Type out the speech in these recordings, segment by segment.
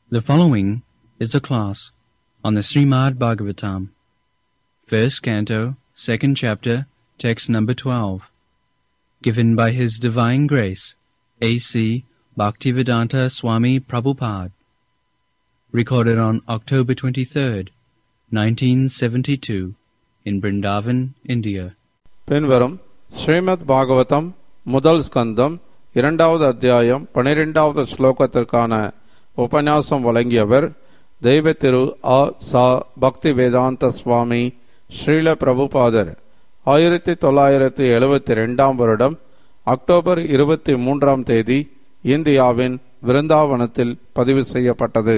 The following is a class on the Srimad Bhagavatam, first canto, second chapter, text number 12, given by His Divine Grace, A.C. Bhaktivedanta Swami Prabhupada, recorded on October 23rd, 1972, in Brindavan, India. பின்வரும் ஸ்ரீமத் பாகவதம் முதல் ஸ்கந்தம் இரண்டாவது அத்தியாயம் பனிரெண்டாவது ஸ்லோகத்திற்கான உபன்யாசம் வழங்கியவர் தெய்வ திரு ஆ சா பக்தி வேதாந்த சுவாமி ஸ்ரீல பிரபுபாதர் ஆயிரத்தி தொள்ளாயிரத்தி எழுபத்தி ரெண்டாம் வருடம் அக்டோபர் இருபத்தி மூன்றாம் தேதி இந்தியாவின் விருந்தாவனத்தில் பதிவு செய்யப்பட்டது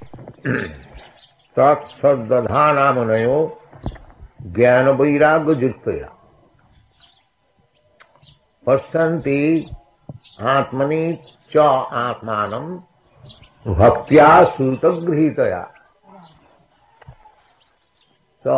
तत्सदधानामनयो ज्ञान वैराग्य युक्तया पश्यन्ति आत्मनि च आत्मानं भक्त्या श्रुतगृहीतया So,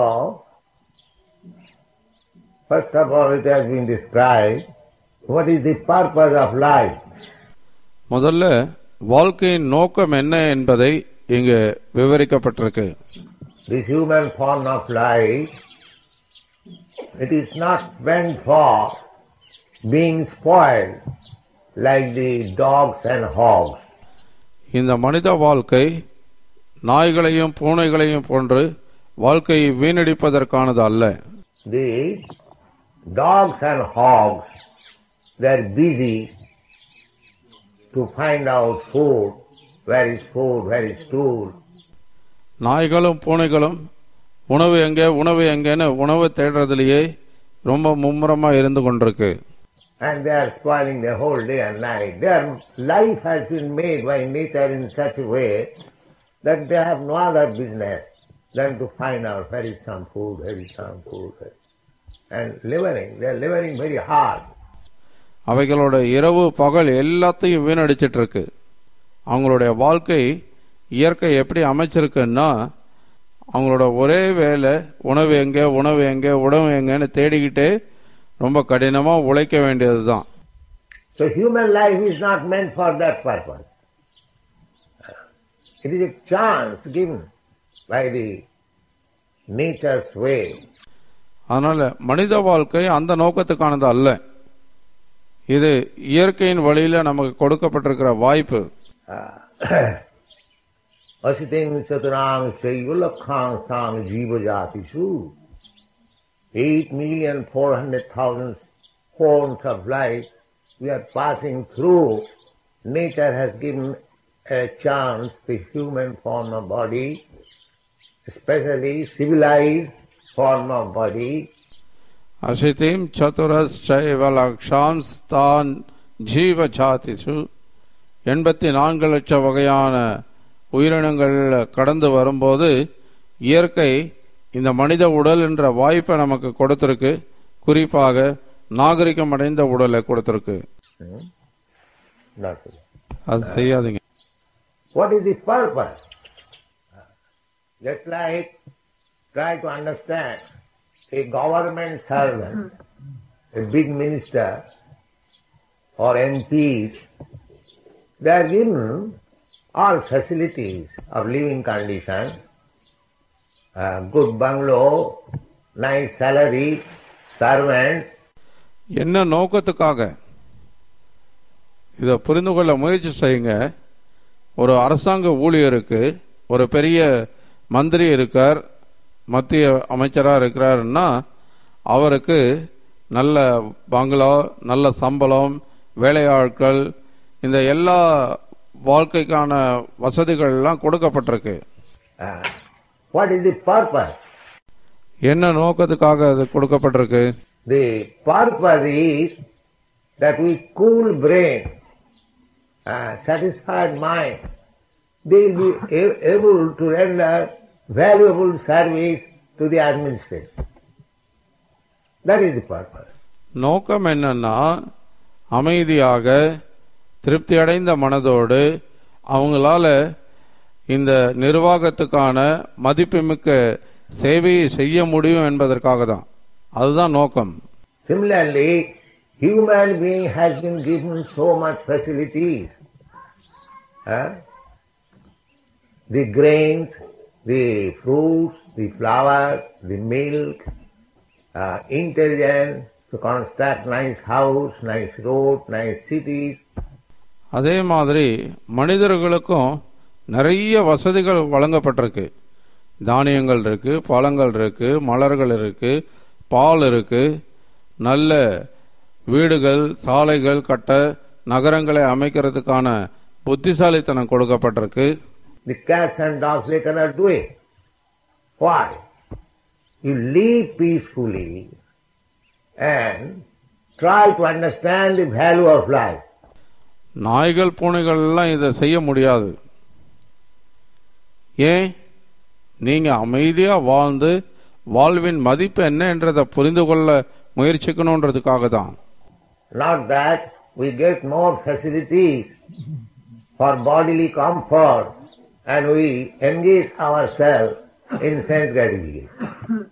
first of all it has been described what is the purpose of life. முதல்ல வாழ்க்கையின் நோக்கம் என்ன என்பதை இங்கு விவரிக்கப்பட்டிருக்கு This human form of life, it is not meant for being spoiled like the dogs and hogs. இந்த மனித வாழ்க்கை நாய்களையும் பூனைகளையும் போன்று வாழ்க்கையை வீணடிப்பதற்கானது அல்ல The dogs and hogs, they are busy to find out food, where is food, where is stool. நாய்களும் பூனைகளும் உணவு எங்கே உணவு எங்கேன்னு உணவு தேடுறதுலயே ரொம்ப மும்முரமா இருந்து கொண்டிருக்கு And they are spoiling their whole day and night. Their life has been made by nature in such a way that they have no other business than to find out where is some food, where is some food. where- And laboring, they are laboring very hard. அவைகளோட இரவு பகல் எல்லாத்தையும் வீணடிச்சிட்டு இருக்கு அவங்களுடைய வாழ்க்கை இயற்கை எப்படி அமைச்சிருக்குன்னா அவங்களோட ஒரே வேலை உணவு எங்கே உணவு எங்கே உணவு எங்கன்னு தேடிக்கிட்டே ரொம்ப கடினமா உழைக்க வேண்டியதுதான் So human life is not meant for that purpose. It is a chance given by the nature's way. அதனால மனித வாழ்க்கை அந்த நோக்கத்துக்கானது அல்ல இது இயற்கையின் வழியில நமக்கு கொடுக்கப்பட்டிருக்கிற வாய்ப்பு Asiting chaturang saivalakkhang stang jiva jatisu. Eight million four hundred thousand forms of life we are passing through. Nature has given a chance the human form of body, especially civilized form of body, அசிதிம் சதுரஸ்சைவலக்ஷாம் ஸ்தான் ஜீவ சாதிசு எண்பத்தி நான்கு லட்சம் வகையான உயிரினங்கள் கடந்து வரும்போது இயற்கை இந்த மனித உடல் என்ற வாய்ப்பை நமக்கு கொடுத்திருக்கு குறிப்பாக நாகரிகம் அடைந்த உடலை கொடுத்திருக்கு not so. அது செய்யாதீங்க What is the purpose? Just like try to understand a government servant, a big minister or MPs, they are given all facilities of living condition, uh, good bungalow, nice salary, servant, என்ன நோக்கத்துக்காக இதை புரிந்து கொள்ள முயற்சி செய்யுங்க ஒரு அரசாங்க ஊழியருக்கு ஒரு பெரிய மந்திரி இருக்கார் மத்திய அமைச்சராக இருக்கிறாருன்னா அவருக்கு நல்ல பங்களா நல்ல சம்பளம் வேலையாட்கள் இந்த எல்லா வாழ்க்கைக்கான வசதிகள் எல்லாம் கொடுக்கப்பட்டிருக்கு uh, what is the purpose? என்ன நோக்கத்துக்காக அது கொடுக்கப்பட்டிருக்கு The purpose is that with cool brain, uh, satisfied mind, they will be a- able to render valuable service to the administration. That is the purpose. நோக்கம் என்னன்னா அமைதியாக திருப்தி அடைந்த மனதோடு அவங்களால இந்த நிர்வாகத்துக்கான மதிப்புமிக்க சேவையை செய்ய முடியும் என்பதற்காக தான் அதுதான் நோக்கம் Similarly, human being has been given so much facilities. huh? the grains, the fruits, the flowers, the milk, uh, intelligence to construct nice house, nice road, nice cities. அதே மாதிரி மனிதர்களுக்கும் நிறைய வசதிகள் வழங்கப்பட்டிருக்கு தானியங்கள் இருக்கு பழங்கள் இருக்கு மலர்கள் இருக்கு பால் இருக்கு நல்ல வீடுகள் சாலைகள் கட்ட நகரங்களை அமைக்கிறதுக்கான புத்திசாலித்தனம் கொடுக்கப்பட்டிருக்கு The cats and dogs, they cannot do it. Why? You live peacefully and try to understand the value of life. நாய்கள் பூனைகள் எல்லாம் இதை செய்ய முடியாது ஏன் நீங்க அமைதியா வாழ்ந்து வாழ்வின் மதிப்பு என்ன என்றதை புரிந்து கொள்ள முயற்சிக்கணுன்றதுக்காக தான் Not that we get more facilities for bodily comfort and we engage ourselves in sense gratification.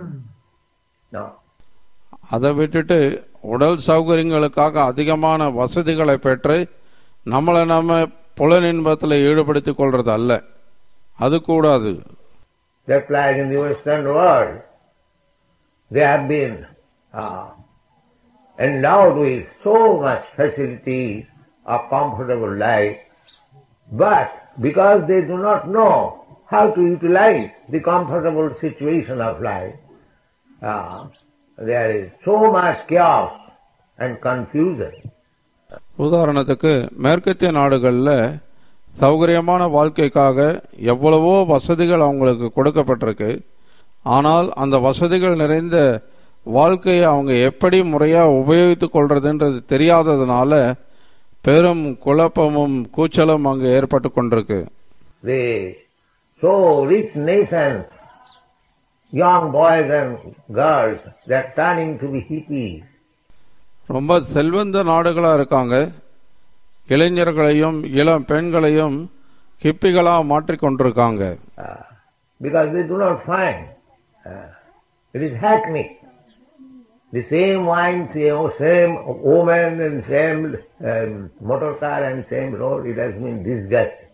No. அதை விட்டுட்டு உடல் சௌகரியங்களுக்காக அதிகமான வசதிகளை பெற்று நம்மளை நம்ம புலன் இன்பத்தில் ஈடுபடுத்திக் கொள்றது அல்ல அது கூடாது Just like in the Western world, they have been uh, endowed with so much facilities of comfortable life, but because they do not know how to utilize the comfortable situation of life, uh, there is so much chaos and confusion. உதாரணத்துக்கு மேற்கத்திய நாடுகளில் சௌகரியமான வாழ்க்கைக்காக எவ்வளவோ வசதிகள் அவங்களுக்கு கொடுக்கப்பட்டிருக்கு ஆனால் அந்த வசதிகள் நிறைந்த வாழ்க்கையை அவங்க எப்படி முறையாக உபயோகித்துக் கொள்றதுன்றது தெரியாததுனால பெரும் குழப்பமும் கூச்சலும் அங்கே ஏற்பட்டு கொண்டிருக்கு The so rich nations, young boys and girls, they are turning to be hippies. ரொம்ப செல்வந்த நாடுகளா இருக்காங்க இளைஞர்களையும் இளம் பெண்களையும் ஹிப்பிகளா மாற்றிக் கொண்டிருக்காங்க Uh, because they do not find. Uh, it is hackney. The same wine, same, same woman and same um, motor car and same road, it has been disgusting.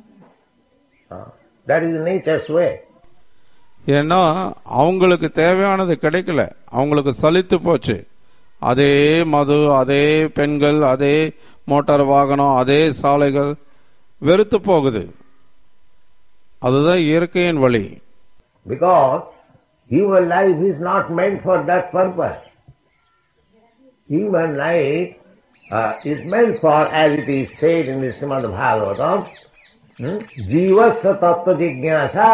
Uh, that is nature's way. ஏன்னா அவங்களுக்கு தேவையானது கிடைக்கல அவங்களுக்கு சலித்து போச்சு அதே மது அதே பெண்கள் அதே மோட்டார் வாகனம் அதே சாலைகள் வெறுத்து போகுது அதுதான் இயற்கையின் வழி Because human life is not meant for that purpose. Human life uh, is meant for, as it is said in the Srimad Bhagavatam, hmm, jivasya tattva jignasa,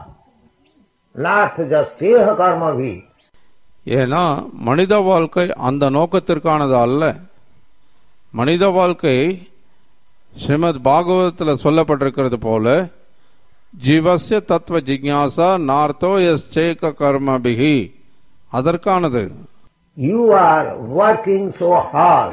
not just karma bhi. ஏன்னா மனித வாழ்க்கை அந்த நோக்கத்திற்கானது அல்ல மனித வாழ்க்கை ஸ்ரீமத் பாகவதத்தில் சொல்லப்பட்டிருக்கிறது போல ஜீவஸ்ய தத்துவ ஜிக்யாசா நார்த்தோ எஸ் சேக கர்மபிகி அதற்கானது You are working so hard.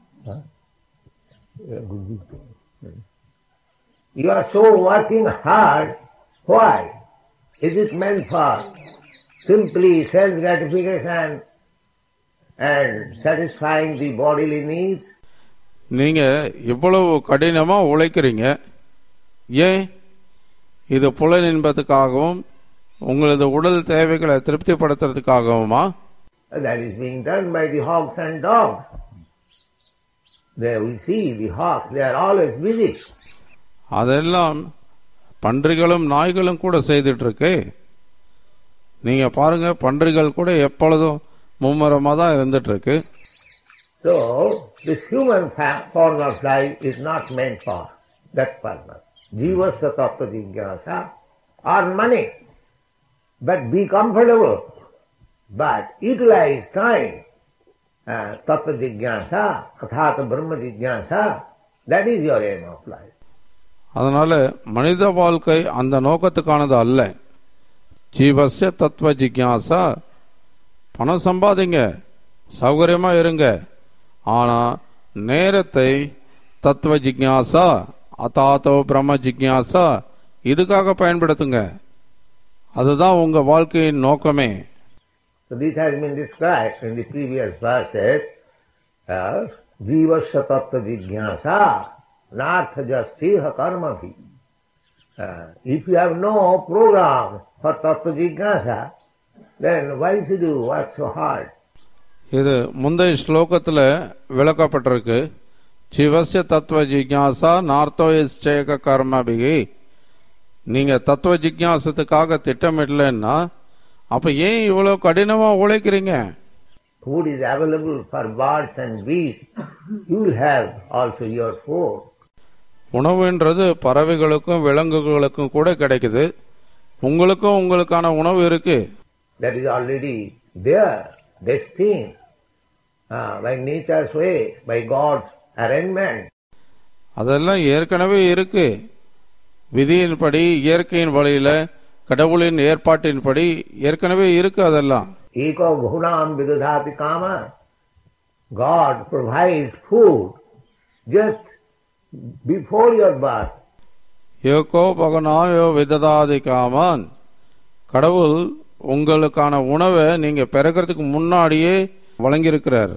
You are so working hard. Why? Is it meant for simply self gratification and satisfying the bodily needs? நீங்க இவ்வளவு கடினமா உழைக்கிறீங்க ஏன் இது புலன் இன்பத்துக்காகவும் உங்களது உடல் தேவைகளை திருப்திப்படுத்துறதுக்காகவுமா That is being done by the hogs and dogs. There we see the hogs, they are always busy. அதெல்லாம் பன்றிகளும் நாய்களும் கூட செய்துட்டு இருக்கு நீங்க பாருங்க பன்றிகள் கூட எப்பொழுதும் மும்முரமா தான் இருந்துட்டு இருக்கு So, this human fa- form of life is not meant for that purpose. Jivasya tattva jignasa. Earn money, but be comfortable. But utilize time. Uh, tattva jignasa, athata brahma jignasa. That is your aim of life. அதனால மனித வாழ்க்கை அந்த நோக்கத்துக்கானது அல்ல ஜீவஸ்ய தத்துவ ஜிக்யாசா பணம் சம்பாதிங்க சௌகரியமா இருங்க ஆனா நேரத்தை தத்துவ ஜிக்யாசா அதாத்தோ பிரம்ம ஜிக்யாசா இதுக்காக பயன்படுத்துங்க அதுதான் உங்க வாழ்க்கையின் நோக்கமே So this has been described in the previous verses as Jivasya tattva jignasa, nartha jastiha karma bhi. Uh, if you have no program for tattva jignasa, then why should you work so hard? இது முந்தைய ஸ்லோகத்தில் விளக்கப்பட்டிருக்கு சிவசிய தத்துவ ஜிக்யாசா நார்த்தோயச்சேக கர்மபிகி நீங்க தத்துவ ஜிக்யாசத்துக்காக திட்டமிடலன்னா அப்ப ஏன் இவ்வளவு கடினமா உழைக்கிறீங்க Food is available for birds and beasts. You will have also your food. உணவுன்றது பறவைகளுக்கும் விலங்குகளுக்கும் கூட கிடைக்குது உங்களுக்கும் உங்களுக்கான உணவு இருக்கு That is already there, destined, uh, by nature's way, by God's arrangement. அதெல்லாம் ஏற்கனவே இருக்கு விதியின்படி இயற்கையின் வழியில கடவுளின் ஏற்பாட்டின்படி ஏற்கனவே இருக்கு அதெல்லாம் Eko bhunam vidudhati kama. God provides food just before your birth. யோகோ பகனாயோ விததாதி காமான் கடவுள் உங்களுக்கான உணவை நீங்க பிறக்கிறதுக்கு முன்னாடியே வழங்கியிருக்கிறார்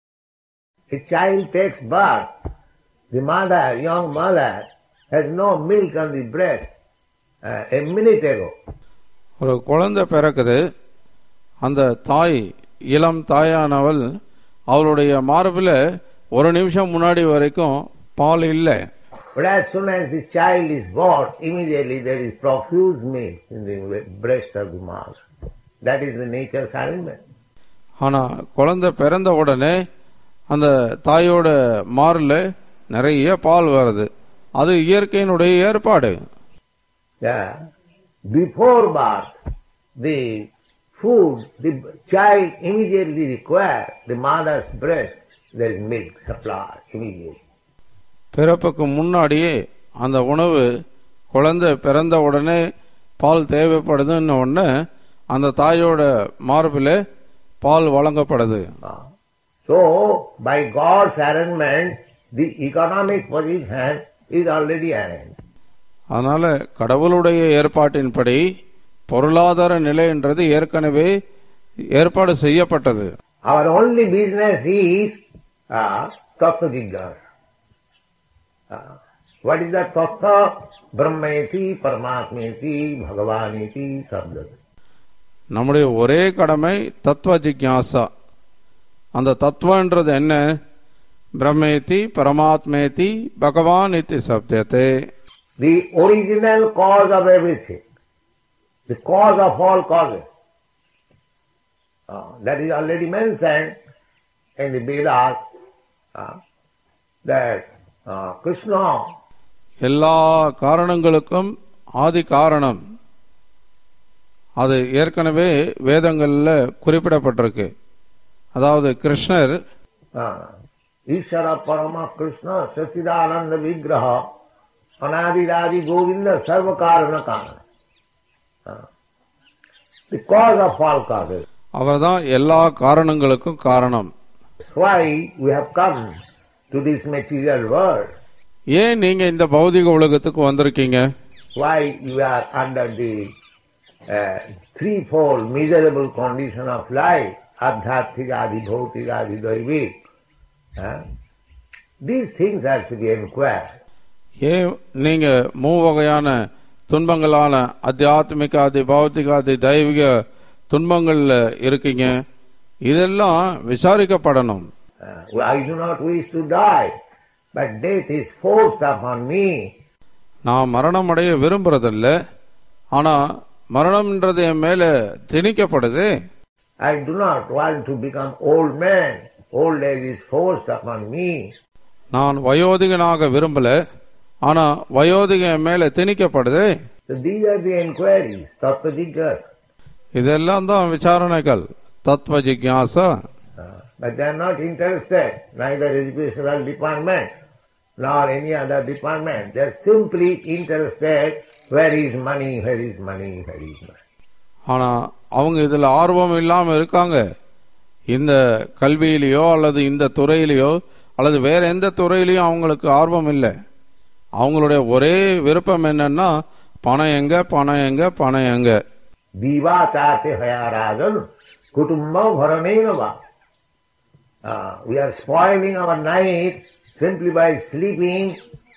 A child takes birth. The mother, young mother, has no milk on the breast uh, a minute ago. ஒரு குழந்தை பிறக்குது அந்த தாய் இளம் தாயானவள் அவளுடைய மார்பில் ஒரு நிமிஷம் முன்னாடி வரைக்கும் பால் இல்லை But as soon as the child is born, immediately there is profuse milk in the breast of the mother. That is the nature's arrangement. ஆனா குழந்தை பிறந்த உடனே அந்த தாயோட மார்ல நிறைய பால் வருது அது இயற்கையினுடைய ஏற்பாடு Yeah. Before birth, the food the child immediately requires, the mother's breast, there is milk supply immediately. பிறப்புக்கு முன்னாடியே அந்த உணவு குழந்தை பிறந்த உடனே பால் தேவைப்படுதுன்னு உடனே அந்த தாயோட மார்பில் பால் வழங்கப்படுது Ah. So, by God's arrangement, the economic position is already arranged. அதனால கடவுளுடைய ஏற்பாட்டின்படி பொருளாதார நிலைன்றது ஏற்கனவே ஏற்பாடு செய்யப்பட்டது Our only business is uh, tattva jignasa. Uh, what is that tattva? Brahmeti, Paramatmeti, Bhagavaneti, Sabdat. நம்முடைய ஒரே கடமை தத்துவ ஜிக்யாசா அந்த தத்துவன்றது என்ன பிரம்மேதி பரமாத்மேதி பகவான் இத்தி சப்தத்தை The original cause of everything. The cause of all causes. Uh, that is already mentioned in the Vedas uh, that uh, Krishna எல்லா காரணங்களுக்கும் ஆதி காரணம் அது ஏற்கனவே வேதங்கள்ல குறிப்பிடப்பட்டிருக்கு அதாவது கிருஷ்ணர் uh, Ishara Parama Krishna Sachidananda Vigraha Anadi Govinda Sarva Karana Karana. Uh, the cause of all causes. அவர்தான் எல்லா காரணங்களுக்கும் காரணம் That's why we have come to this material world. ஏன் நீங்க இந்த பௌதிக உலகத்துக்கு வந்திருக்கீங்க Why you are under the uh, threefold miserable condition of life, adhyatthik, adi, bhautik, adi, daivik. Uh, these things have to be inquired. ஏன் நீங்க மூவகையான துன்பங்களான அத்தியாத்மிக அதி பௌத்திக அதி தெய்வீக துன்பங்கள்ல இருக்கீங்க இதெல்லாம் விசாரிக்கப்படணும் Uh, I do not wish to die, but death is forced upon me. நான் மரணம் அடைய விரும்புறதில்ல ஆனா மரணம்ன்றது என் மேல திணிக்கப்படுது I do not want to become old man. Old age is forced upon me. நான் வயோதிகனாக விரும்பல ஆனா வயோதிகம் என் மேல திணிக்கப்படுது So these are the inquiries, tattva jigyasa. இதெல்லாம் தான் விசாரணைகள் தத்துவ ஜிக்யாசா Uh, but they are not interested, neither educational department nor any other department. They are simply interested where is money, where is money, where is money. ஆனா அவங்க இதுல ஆர்வம் இல்லாம இருக்காங்க இந்த கல்வியிலேயோ அல்லது இந்த துறையிலேயோ அல்லது வேற எந்த துறையிலையும் அவங்களுக்கு ஆர்வம் இல்லை அவங்களுடைய ஒரே விருப்பம் என்னன்னா பணம் எங்க பணம் எங்க பணம் எங்க Vivachate hayarajan kutumba bharaneva. Uh, we are spoiling our night simply by sleeping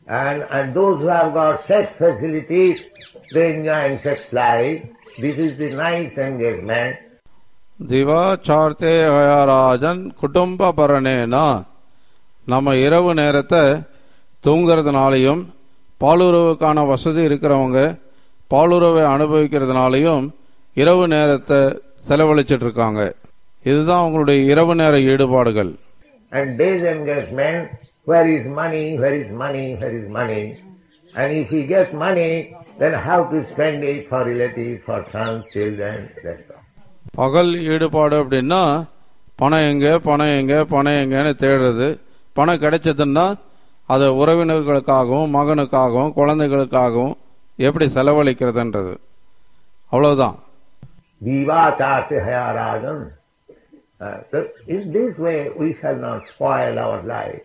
And, and those who have got sex facilities, they enjoy sex life. This is the nice engagement. திவாச்சார்த்தே ஹயாராஜன் குடும்ப பரணேனா நம்ம இரவு நேரத்தை தூங்குறதுனாலையும் பாலுறவுக்கான வசதி இருக்கிறவங்க பாலுறவை அனுபவிக்கிறதுனாலையும் இரவு நேரத்தை செலவழிச்சிட்டு இருக்காங்க இதுதான் அவங்களுடைய இரவு நேர ஈடுபாடுகள் And day's engagement, where is money, where is money, where is money. And if he gets money, then how to spend it for relatives, for sons, children, that's all. பகல் ஈடுபாடு அப்படின்னா பணம் எங்க பணம் எங்க பணம் எங்கன்னு தேடுறது பணம் கிடைச்சதுன்னா அதை உறவினர்களுக்காகவும் மகனுக்காகவும் குழந்தைகளுக்காகவும் எப்படி செலவழிக்கிறதுன்றது அவ்வளவுதான் Vivachate Hayarajan. Uh, so in this way we shall not spoil our life.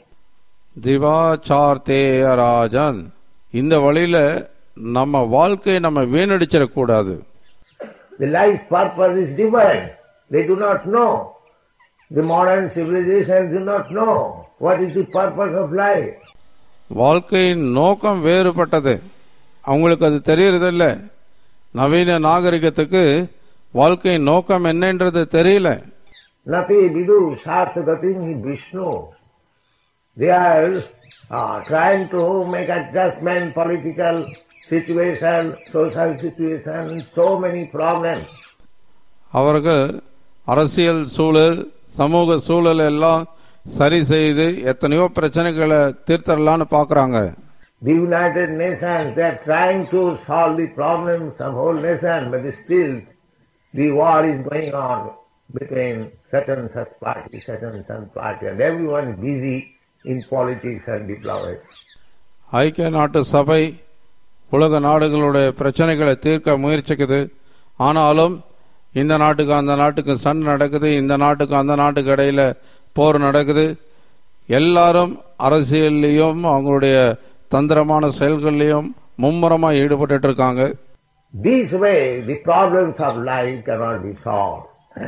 திவாச்சார்த்தேயராஜன் இந்த வழியில நம்ம வாழ்க்கையை நம்ம வீணடிச்சிடக்கூடாது The life purpose is different. They do not know. The modern civilization do not know what is the purpose of life. வாழ்க்கையின் நோக்கம் வேறுபட்டது அவங்களுக்கு அது தெரியறதில்ல நவீன நாகரிகத்துக்கு வாழ்க்கையின் நோக்கம் என்னன்றது தெரியல Nati vidu sarthagatim hi Vishnu. They are uh, trying to make adjustment, political situation, social situation, so many problems. அவர்கள் அரசியல் சூழல் சமூக சூழல் எல்லாம் சரி செய்து எத்தனையோ பிரச்சனைகளை தீர்த்தரலான்னு பார்க்கறாங்க The United Nations, they are trying to solve the problems of whole nation, but still the war is going on between such and such party, such and such party, and everyone is busy in politics and diplomacy. ஐக்கிய நாட்டு சபை உலக நாடுகளுடைய பிரச்சனைகளை தீர்க்க முயற்சிக்குது ஆனாலும் இந்த நாட்டுக்கு அந்த நாட்டுக்கு சண்டை நடக்குது இந்த நாட்டுக்கு அந்த நாட்டுக்கு இடையில போர் நடக்குது எல்லாரும் அரசியல்லையும் அவங்களுடைய தந்திரமான செயல்கள்லையும் மும்முரமா ஈடுபட்டு இருக்காங்க This way, the problems of life cannot be solved.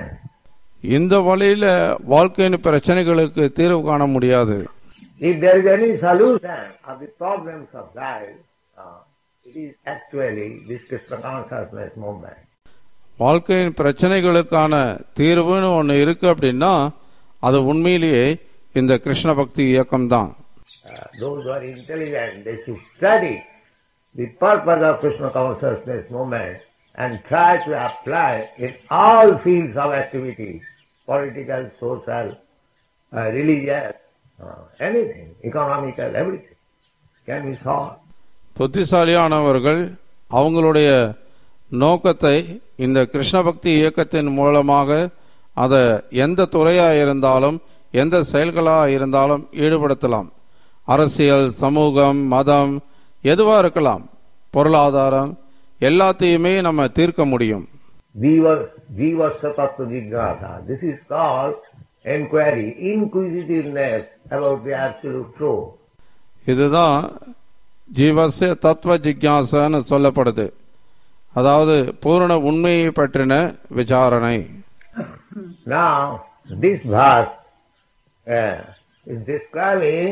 இந்த வழியில வாழ்க்கையின் பிரச்சனைகளுக்கு தீர்வு காண முடியாது If there is any solution of the problems of life, uh, it is actually this Krishna consciousness movement. வாழ்க்கையின் பிரச்சனைகளுக்கான தீர்வுன்னு ஒன்று இருக்கு அப்படின்னா அது உண்மையிலேயே இந்த கிருஷ்ண பக்தி இயக்கம்தான் Uh, those who are intelligent, they should study the purpose of Krishna consciousness movement and try to apply in all fields of activity, political, social, uh, religious, uh, anything, economical, everything can be solved. புத்திசாலியானவர்கள் அவங்களுடைய நோக்கத்தை இந்த கிருஷ்ண பக்தி இயக்கத்தின் மூலமாக அதை எந்த துறையா இருந்தாலும் எந்த செயல்களா இருந்தாலும் ஈடுபடுத்தலாம் அரசியல் சமூகம் மதம் எதுவா இருக்கலாம் பொருளாதாரம் எல்லாத்தையுமே நம்ம தீர்க்க முடியும் Jiva, jiva satattva jignasa. This is called inquiry, inquisitiveness about the absolute truth. இதுதான் ஜீவசிய தத்துவ ஜிக்யாசன்னு சொல்லப்படுது அதாவது பூரண உண்மையை பற்றின விசாரணை Now, this verse uh, is describing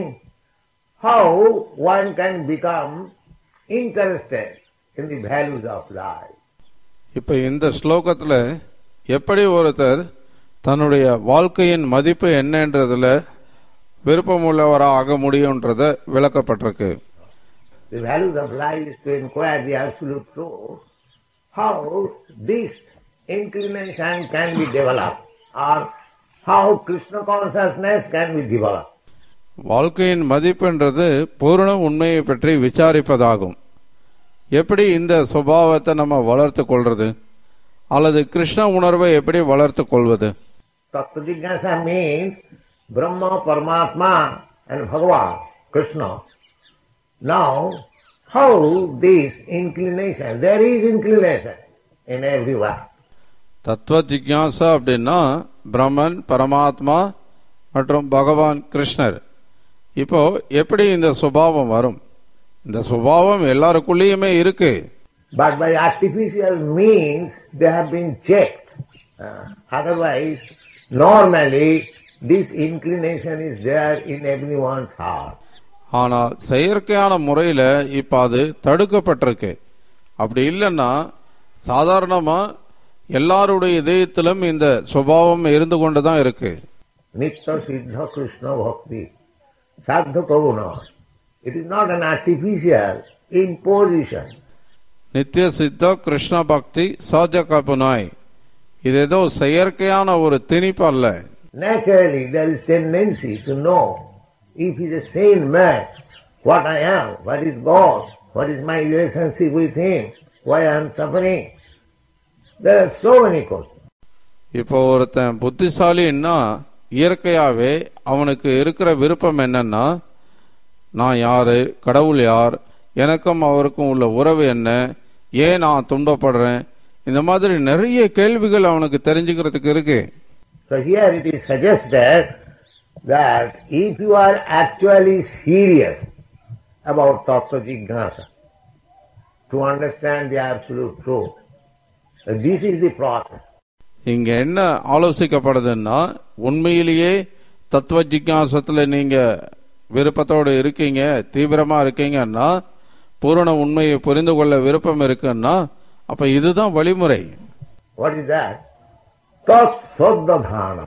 how one can become interested in the values of life. இப்ப இந்த ஸ்லோகத்துல எப்படி ஒருத்தர் தன்னுடைய வாழ்க்கையின் மதிப்பு என்னன்றதுல விருப்பமுள்ளவராக ஆக முடியும்ன்றத விளக்கப்பட்டிருக்கு The values of life is to inquire the absolute truth, how this inclination can be developed or how Krishna consciousness can be developed. வாழ்க்கையின் மதிப்புன்றது பூரண உண்மையை பற்றி விசாரிப்பதாகும் எப்படி இந்த சுபாவத்தை நம்ம வளர்த்து கொள்றது அல்லது கிருஷ்ண உணர்வை எப்படி வளர்த்து கொள்வது Tattva Jignasa means Brahma, Paramatma and Bhagavan, Krishna. Now, how this inclination, there is inclination in everyone. தத்துவ ஜிக்யாசா அப்படின்னா பிரம்மன் பரமாத்மா மற்றும் பகவான் கிருஷ்ணர் இப்போ எப்படி இந்த சுபாவம் வரும் இந்த சுபாவம் எல்லாருக்குள்ளேயுமே இருக்கு But by artificial means, they have been checked. Uh, otherwise, normally, this inclination is there in everyone's heart. ஆனால் செயற்கையான முறையில் இப்போ அது தடுக்கப்பட்டிருக்கு அப்படி இல்லைன்னா சாதாரணமா எல்லாருடைய இதயத்திலும் இந்த சுபாவம் இருந்து கொண்டு தான் இருக்கு Nitya Siddha Krishna Bhakti. Sadhu Karuna. It is not an artificial imposition. நித்திய சித்த கிருஷ்ண பக்தி சஹஜ கபுனாய் இது ஏதோ செயற்கையான ஒரு திணிப்பு அல்ல Naturally, there is tendency to know if he is a sane man, what I am, what is God, what is my relationship with him, why I am suffering. There are so many questions. இப்போ ஒருத்தன் புத்திசாலின்னா இயற்கையாவே அவனுக்கு இருக்கிற விருப்பம் என்னன்னா நான் யாரு கடவுள் யார் எனக்கும் அவருக்கும் உள்ள உறவு என்ன ஏன் நான் துன்பப்படுறேன் இந்த மாதிரி நிறைய கேள்விகள் அவனுக்கு தெரிஞ்சுக்கிறதுக்கு இருக்கு So here it is suggested that if you are actually serious about Tattva Jignasa, to understand the absolute truth, so this is the process. இங்க என்ன ஆலோசிக்கப்படுதுன்னா உண்மையிலேயே தத்துவ ஜிக்ஞாசத்துல நீங்க விருப்பத்தோடு இருக்கீங்க தீவிரமா இருக்கீங்கன்னா பூரண உண்மையை புரிந்து கொள்ள விருப்பம் இருக்குன்னா அப்ப இதுதான் வழிமுறை What is that? Tat Swadhana.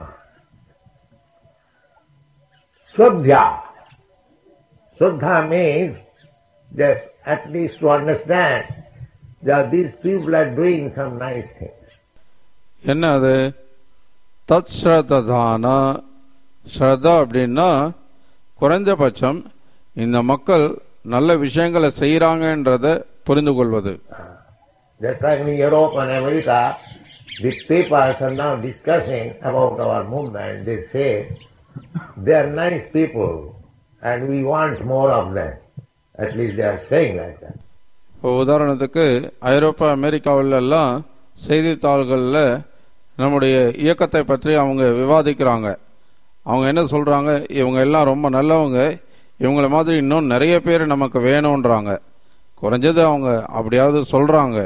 Swadhya. Swadha means just at least to understand that these people are doing some nice things. என்ன அது தத் ஸ்ரதான ஸ்ரதா அப்படின்னா குறைந்தபட்சம் இந்த மக்கள் நல்ல விஷயங்களை செய்யறாங்கன்றத புரிந்து கொள்வது Just like in Europe and America, the papers are now discussing about our movement. They say they are nice people and we want more of them. At least they are saying like that. இப்போ உதாரணத்துக்கு ஐரோப்பா அமெரிக்காவில எல்லாம் செய்தித்தாள்களில் நம்முடைய இயக்கத்தை பற்றி அவங்க விவாதிக்கிறாங்க அவங்க என்ன சொல்றாங்க இவங்க எல்லாம் ரொம்ப நல்லவங்க இவங்கள மாதிரி இன்னும் நிறைய பேர் நமக்கு வேணும்ன்றாங்க குறைஞ்சது அவங்க அப்படியாவது சொல்றாங்க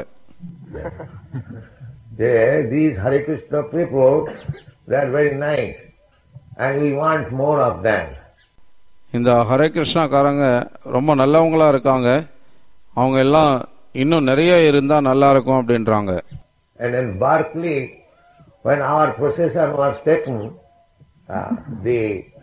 They, these Hare Krishna people, they are very nice and we want more of them. இந்த ஹரே கிருஷ்ணாக்காரங்க ரொம்ப நல்லவங்களா இருக்காங்க அவங்க எல்லாம் இன்னும் நிறைய இருந்தா நல்லா இருக்கும் அப்படின்றாங்க And in Berkeley, when our procession was taken, uh, the,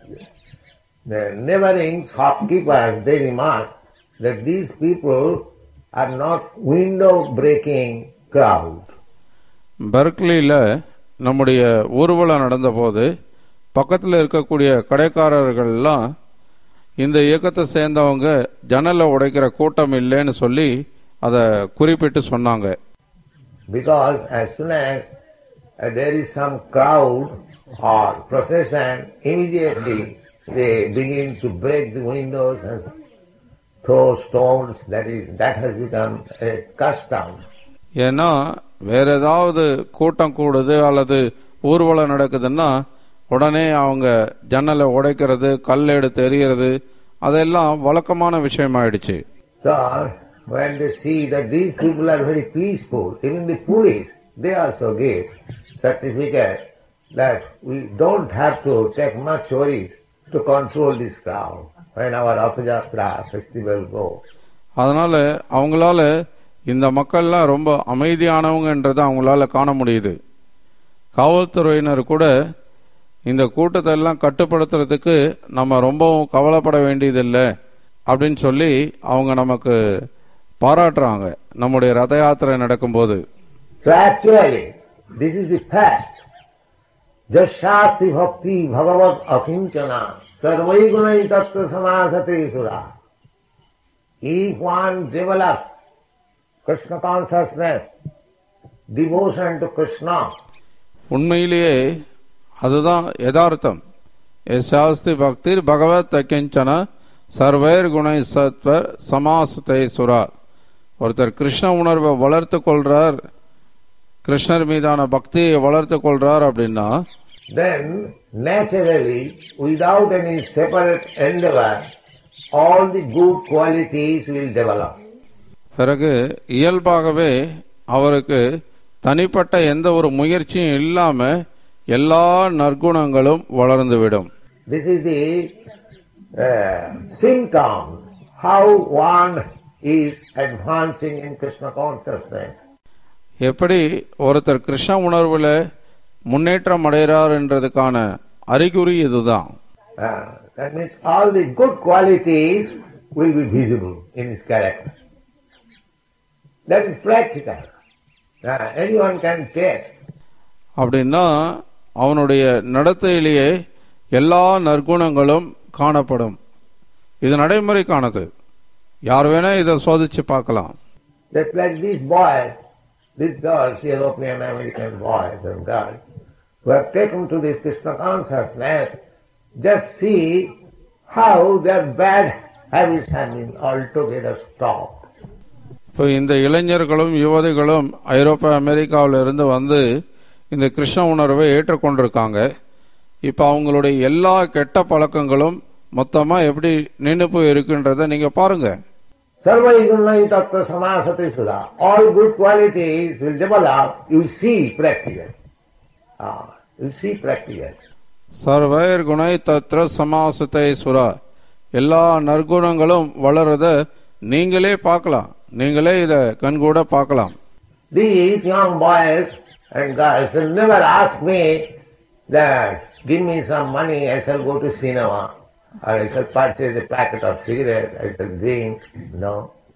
the neighboring shopkeepers, they remarked that these people are not window breaking crowd. பெர்க்லியில் நம்முடைய ஊர்வலம் நடந்தபோது பக்கத்தில் இருக்கக்கூடிய கடைக்காரர்கள்லாம் இந்த இயக்கத்தை சேர்ந்தவங்க ஜன்னலை உடைக்கிற கூட்டம் இல்லைன்னு சொல்லி அதை குறிப்பிட்டு சொன்னாங்க Because as soon as uh, there is some crowd or procession, immediately they begin to break the windows and throw stones. That is, that has become a custom. ஏன்னா வேற ஏதாவது கூட்டம் கூடுது அல்லது ஊர்வலம் நடக்குதுன்னா உடனே அவங்க ஜன்னலை உடைக்கிறது கல் எடுத்து எறிகிறது அதெல்லாம் வழக்கமான விஷயமாயிடுச்சு So, when they see that these people are very peaceful, even the police, they also give certificate that we don't have to take much worries to control this crowd when our Apajastra festival goes. அதனால அவங்களால இந்த மக்கள்லாம் ரொம்ப அமைதியானவங்கன்றதை அவங்களால காண முடியுது காவல்துறையினர் கூட இந்த கூட்டத்தை எல்லாம் கட்டுப்படுத்துறதுக்கு நம்ம ரொம்பவும் கவலைப்பட வேண்டியதில்லை அப்படின்னு சொல்லி அவங்க நமக்கு பாராட்டுறாங்க நம்முடைய ரத யாத்திரை நடக்கும்போது So actually, this is the fact. Jasyasti bhakti bhagavat akinchana sarvai gunai tattva samasate sura. If one develops Krishna consciousness, devotion to Krishna, உண்மையிலேயே அதுதான் யதார்த்தம் சாஸ்தி பக்திர் பகவத் அக்கிஞ்சன சர்வேர் குணை சத்வர் சமாசத்தை சுரா ஒருத்தர் கிருஷ்ண உணர்வை வளர்த்து கொள்றார் கிருஷ்ணர் மீதான பக்தியை வளர்த்து கொள்றார் அப்படின்னா then naturally, without any separate endeavor, all the good qualities will develop. பிறகு இயல்பாகவே அவருக்கு தனிப்பட்ட எந்த ஒரு முயற்சியும் இல்லாம எல்லா நற்குணங்களும் வளர்ந்துவிடும் This is the uh, symptoms how one is advancing in Krishna consciousness. எப்படி ஒருத்தர் கிருஷ்ண உணர்வுல முன்னேற்றம் அடைகிறார் என்றதுக்கான அறிகுறி இதுதான் Uh, that means all the good qualities will be visible in his character. That is practical. Uh, anyone can test. அப்படின்னா அவனுடைய நடத்தையிலேயே எல்லா நற்குணங்களும் காணப்படும் இது நடைமுறைக்கானது யார் வேணா இதை சோதிச்சு பார்க்கலாம் Just like these boys, these girls, European American boys and girls, who have taken to this Krishna consciousness, just see how their bad habits have been altogether stopped. இப்போ இந்த இளைஞர்களும் யுவதிகளும் ஐரோப்பா அமெரிக்காவில இருந்து வந்து இந்த கிருஷ்ண உணர்வை ஏற்றுக்கொண்டிருக்காங்க இப்போ அவங்களுடைய எல்லா கெட்ட பழக்கங்களும் மொத்தமா எப்படி நின்று போய் இருக்குன்றத நீங்க பாருங்க Sarva gunai tattva samasati sudha. All good qualities will develop, you will see practical. Ah, you will see practical. சர்வைர் குணை தத்ர சமாசத்தை சுரா எல்லா நற்குணங்களும் வளரத நீங்களே பார்க்கலாம் நீங்களே இத கண்கூட பார்க்கலாம் These young boys and girls, they never ask me that give me some money, I shall go to cinema, or I shall purchase a packet of cigarettes, I shall drink. No.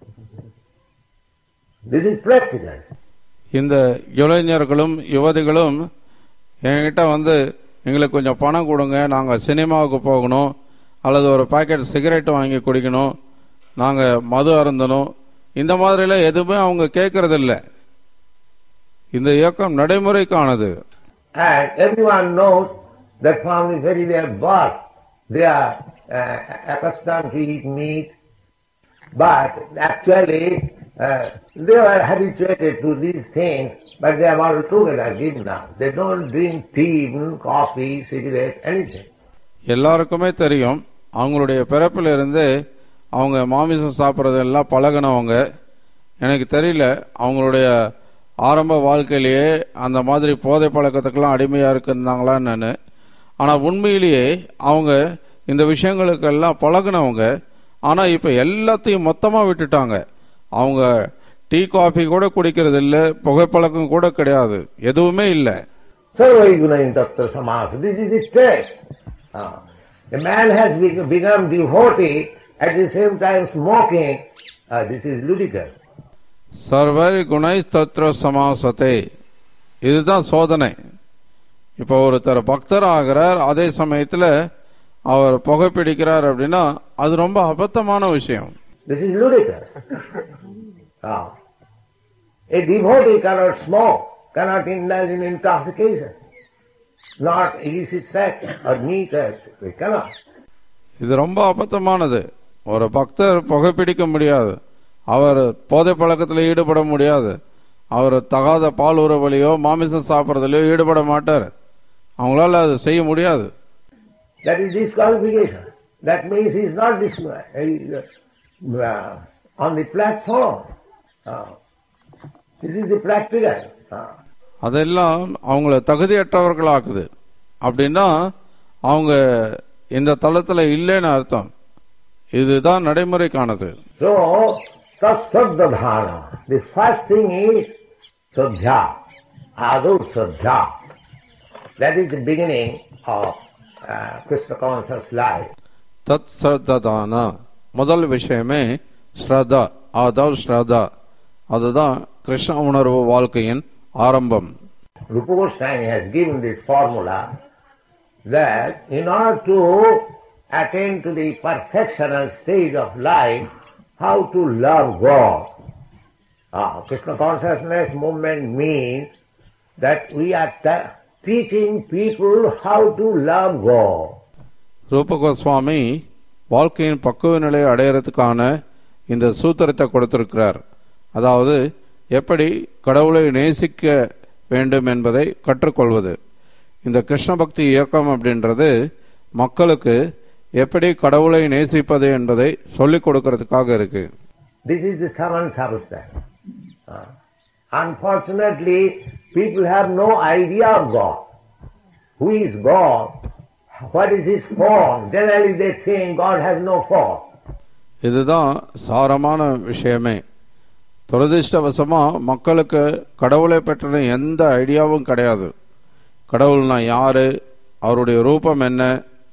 This is practical. இந்த இளைஞர்களும் யுவதிகளும் என்கிட்ட வந்து எங்களுக்கு கொஞ்சம் பணம் கொடுங்க நாங்கள் சினிமாவுக்கு போகணும் அல்லது ஒரு பாக்கெட் சிகரெட் வாங்கி குடிக்கணும் நாங்கள் மது அருந்தணும் இந்த மாதிரிலாம் எதுவுமே அவங்க கேட்கறதில்ல இந்த இயக்கம் நடைமுறைக்கானது And everyone knows that from the very their birth, they are uh, accustomed to eat meat, but actually uh, they are habituated to these things, but they are altogether given up. They don't drink tea, even coffee, cigarette, anything. எல்லாருக்குமே தெரியும் அவங்களுடைய பிறப்பில இருந்து அவங்க மாமிசம் சாப்பிட்றதெல்லாம் பழகினவங்க எனக்கு தெரியல அவங்களுடைய ஆரம்ப வாழ்க்கையிலேயே அந்த மாதிரி போதை பழக்கத்துக்கெல்லாம் அடிமையா இருந்தாங்களான்னு நான் ஆனால் உண்மையிலேயே அவங்க இந்த விஷயங்களுக்கெல்லாம் பழகினவங்க ஆனால் இப்போ எல்லாத்தையும் மொத்தமாக விட்டுட்டாங்க அவங்க டீ காஃபி கூட குடிக்கிறது இல்லை புகைப்பழக்கம் கூட கிடையாது எதுவுமே இல்லை Sarvaigunayin tattva samasa. This is the test. Ah. a man has be- become devotee at the same time smoking. Ah, this is ludicrous. சர்வர் குணை தத்ர சமாசத்தை இதுதான் சோதனை இப்போ ஒருத்தர் பக்தர் ஆகிறார் அதே சமயத்துல அவர் புகைப்பிடிக்கிறார் அப்படின்னா அது ரொம்ப அபத்தமான விஷயம் This is ludicrous. Ah. A devotee cannot smoke, cannot indulge in intoxication, not illicit sex or meat, he cannot. இது ரொம்ப அபத்தமானது ஒரு பக்தர் புகைப்பிடிக்க முடியாது அவர் போதை பழக்கத்தில் ஈடுபட முடியாது அவர் தகாத பால் உறவுலையோ மாமிசம் சாப்பிட்றதுலையோ ஈடுபட மாட்டார் அவங்களால அது செய்ய முடியாது That is disqualification. That means he is not dis- he is, uh, on the platform. Ah. this is the practical. Ah. அதெல்லாம் அவங்கள தகுதியற்றவர்களாக்குது அப்படின்னா அவங்க இந்த தளத்துல இல்லைன்னு அர்த்தம் இதுதான் நடைமுறைக்கானது So, tatsabdadhana. The first thing is sadhya. Adu sadhya. That is the beginning of uh, Krishna conscious life. தத் ஸ்ரத்தான முதல் விஷயமே ஸ்ரதா அதாவது ஸ்ரதா அதுதான் கிருஷ்ண உணர்வு வாழ்க்கையின் ஆரம்பம் Rupa Goswami has given this formula that in order to attain to the perfectional stage of life, how to love God. Ah, Krishna consciousness movement means that we are t- teaching people how to love God. ரூப கோஸ்வாமி வாழ்க்கையின் பக்குவ நிலையை அடையறதுக்கான இந்த சூத்திரத்தை கொடுத்திருக்கிறார் அதாவது எப்படி கடவுளை நேசிக்க வேண்டும் என்பதை கற்றுக்கொள்வது இந்த கிருஷ்ண பக்தி இயக்கம் அப்படின்றது மக்களுக்கு எப்படி கடவுளை நேசிப்பது என்பதை சொல்லிக் கொடுக்கறதுக்காக இருக்கு This is the Saman substance. Ah. Unfortunately, people have no idea of God. Who is God? what is his form? Generally they think God has no form. இதுதான் சாரமான விஷயமே துரதிர்ஷ்டவசமா மக்களுக்கு கடவுளை பற்றின எந்த ஐடியாவும் கிடையாது கடவுள்னா யாரு அவருடைய ரூபம் என்ன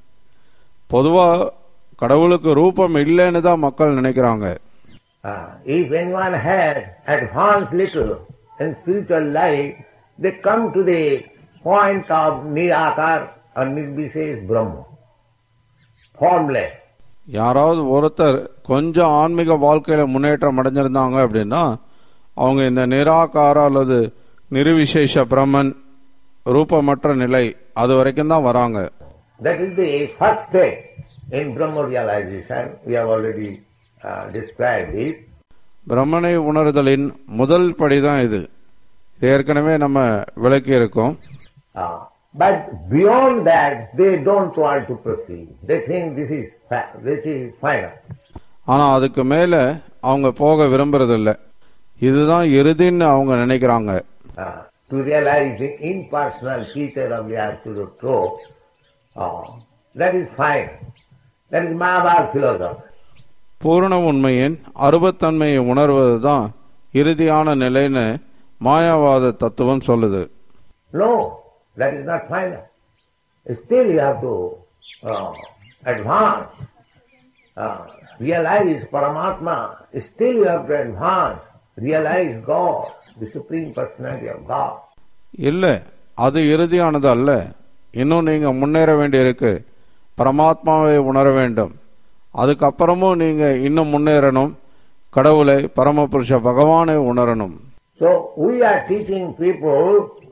பொதுவா கடவுளுக்கு ரூபம் இல்லைன்னு தான் மக்கள் நினைக்கிறாங்க Uh, if anyone has advanced little in spiritual life, they come to the point of Nirakar or Nirvises Brahma, formless. யாராவது ஒருத்தர் கொஞ்சம் ஆன்மீக வாழ்க்கையில முன்னேற்றம் அடைஞ்சிருந்தாங்க அப்படின்னா அவங்க இந்த நிராகார அல்லது நிர்விசேஷ பிரம்மன் ரூபமற்ற நிலை அது வரைக்கும் தான் வராங்க That is the first step in Brahma realization. We have already uh, described it. பிரம்மனை உணர்தலின் முதல் படிதான் இது இது ஏற்கனவே நம்ம விளக்கி இருக்கோம் Uh, but beyond that, they don't want to proceed. They think this is fa- this is final. ஆனா அதுக்கு மேல அவங்க போக விரும்புறதில்ல இதுதான் இறுதின்னு அவங்க நினைக்கிறாங்க Uh, to realize the impersonal feature of the absolute truth, uh, that is fine. That is Mahabharata philosophy. பூரண உண்மையின் அருபத்தன்மையை உணர்வது தான் இறுதியான நிலைன்னு மாயாவாத தத்துவம் சொல்லுது No, that is not final. Still you have to uh, advance, uh, realize Paramatma. Still you have to advance, realize God, the Supreme Personality of God. இல்ல அது இறுதியானது அல்ல இன்னும் நீங்க முன்னேற வேண்டியிருக்கு பரமாத்மாவை உணர வேண்டும் அதுக்கப்புறமும் நீங்க இன்னும் முன்னேறணும் கடவுளை பரமபுருஷ பகவானை உணரணும் So we are teaching people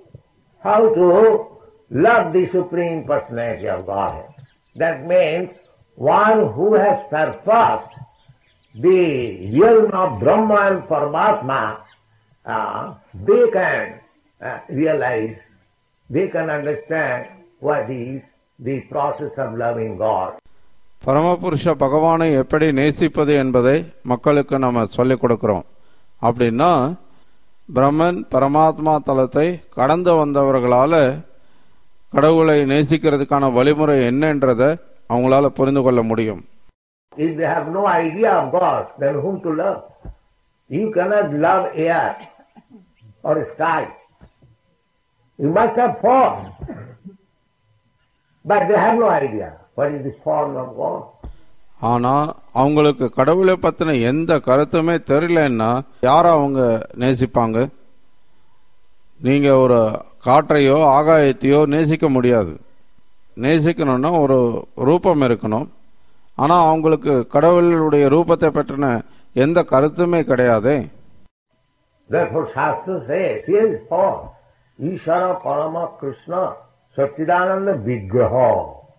how to love the Supreme Personality of Godhead. That means one who has surpassed the realm of Brahma and Paramatma, uh, they can uh, realize, they can understand what is the process of loving God. பரமபுருஷ பகவானை எப்படி நேசிப்பது என்பதை மக்களுக்கு நம்ம சொல்லிக் கொடுக்கிறோம் அப்படின்னா பிரம்மன் பரமாத்மா தலத்தை கடந்து வந்தவர்களால கடவுளை நேசிக்கிறதுக்கான வழிமுறை என்னன்றதை அவங்களால புரிந்து கொள்ள முடியும் If they have no idea of God, then whom to love? You cannot love air or sky. You must have form. But they have no idea what is the form of God. ஆனா அவங்களுக்கு கடவுளை பத்தின எந்த கருத்துமே தெரியலன்னா யார அவங்க நேசிப்பாங்க நீங்க ஒரு காற்றையோ ஆகாயத்தையோ நேசிக்க முடியாது நேசிக்கணும்னா ஒரு ரூபம் இருக்கணும் ஆனா அவங்களுக்கு கடவுளுடைய ரூபத்தை பற்றின எந்த கருத்துமே கிடையாதே Therefore Shastra says, here is form. Ishara Parama Krishna Satchidananda Vigraha.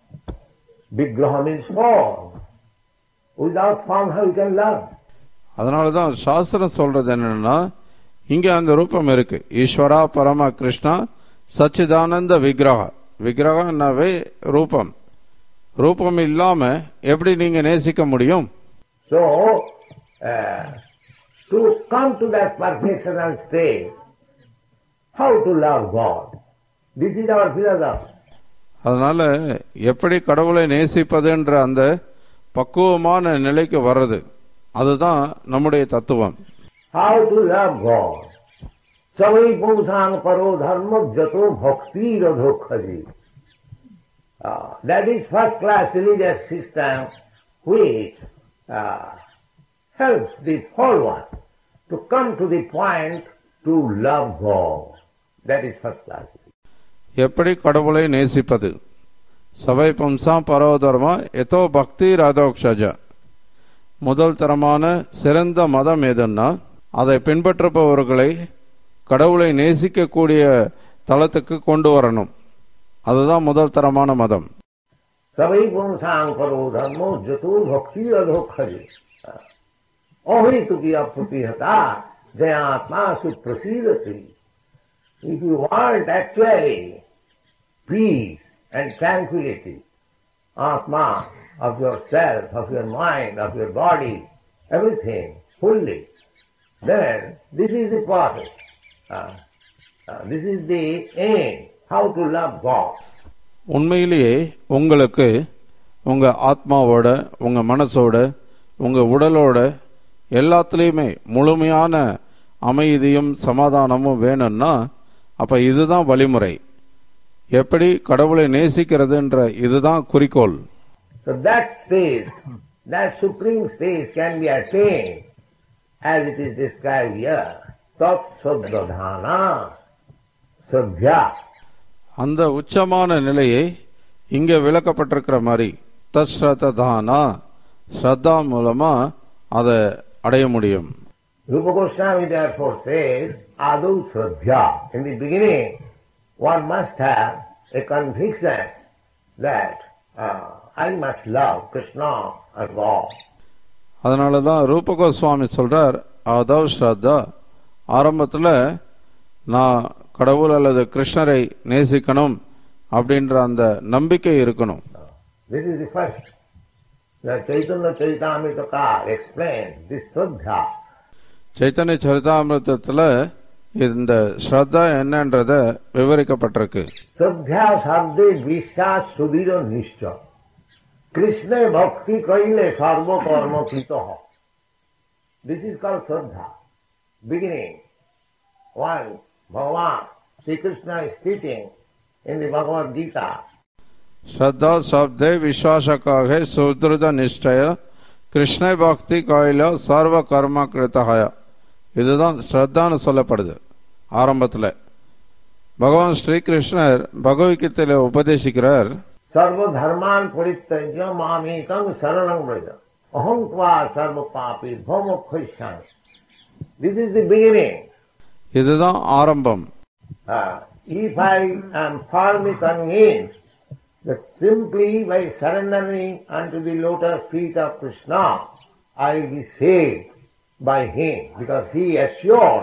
Vigraha means form. Without form how you can love? அதனாலதான் சாஸ்திரம் சொல்றது என்னன்னா இங்க அந்த ரூபம் இருக்கு ஈஸ்வரா பரம கிருஷ்ணா சச்சிதானந்த விக்கிரகா விக்கிரகம்னாவே ரூபம் ரூபம் இல்லாம எப்படி நீங்க நேசிக்க முடியும் So, uh, to come to that perfectional state, how to love God? This is our philosophy. அதனால எப்படி கடவுளை நேசிப்பதுன்ற அந்த பக்குவமான நிலைக்கு வர்றது அதுதான் நம்முடைய தத்துவம் How to love God? Savai pumsang paro dharma jato bhakti radhokhaji. Uh, that is first class religious system which uh, helps the forward to come to the point to love God. That is first class. எப்படி கடவுளை நேசிப்பது சபை பம்சா பரோதர்மா எதோ பக்தி ராதோக்ஷஜ முதல் தரமான சிறந்த மதம் எதுன்னா அதை பின்பற்றுபவர்களை கடவுளை நேசிக்கக்கூடிய தளத்துக்கு கொண்டு வரணும் அதுதான் முதல் தரமான மதம் सवै पुंसांग परो धर्मो जतो भक्ति अधोखरे अहितु की अप्रतिहता जयात्मा सुप्रसीदति If you want actually peace and tranquility, Atma of yourself, of your mind, of your body, everything fully, then this is the process. Uh, uh, this is the aim, how to love God. உண்மையிலேயே உங்களுக்கு உங்க ஆத்மாவோட உங்க மனசோட உங்க உடலோட எல்லாத்துலேயுமே முழுமையான அமைதியும் சமாதானமும் வேணும்னா அப்ப இதுதான் வழிமுறை எப்படி கடவுளை நேசிக்கிறதுன்ற இதுதான் குறிக்கோள் So that stage, that supreme stage can be attained as it is described here. Tat Sadhana Sadhya. அந்த உச்சமான நிலையை இங்க விளக்கப்பட்டிருக்கிற மாதிரி தஸ்ரதானா ஸ்ரத்தா மூலமா அதை அடைய முடியும் Rupa Goswami therefore says, Adu Shraddha. In the beginning, one must have a conviction that uh, I must love Krishna and God. அதனால தான் ரூப கோஸ்வாமி சொல்றார் அதவ் ஸ்ரத்தா ஆரம்பத்தில் நான் கடவுள் அல்லது கிருஷ்ணரை நேசிக்கணும் அப்படின்ற அந்த நம்பிக்கை இருக்கணும் This is the first. The Chaitanya Chaitamrita explains this Shraddha. Chaitanya சரிதாமிரதத்தில் இந்த ஸ்ரத்தா என்னன்றத விவரிக்கப்பட்டிருக்கு শ্রদ্ধা শব্দে বিশ্বাস সুদৃঢ় নিশ্চয় কৃষ্ণে ভক্তি করিলে সর্বকর্ম কৃত this is call shraddha beginning one Bhagavan Sri Krishna is teaching in the Bhagavad Gita ஸ்ரத்தா சப்தே விஸ்வாசக்காக சுத்ருத நிஷ்டய கிருஷ்ண பக்தி கோயில சர்வ கர்ம கிருத்தகாய இதுதான் ஸ்ரத்தான்னு சொல்லப்படுது ஆரம்பத்தில் பகவான் ஸ்ரீகிருஷ்ணர் பகவத்கீதையில உபதேசிக்கிறார் সর্বধর্মান পরিত্যাজ্য মামেকং শরণং ব্রজ অহং ত্বা সর্ব পাপী ভৌমক্ষস্যামি দিস ইজ দি বিগিনিং இதுதான் ஆரம்பம் Uh, if I am firmly convinced that simply by surrendering unto the lotus feet of Krishna, I will be saved by him, because he assures,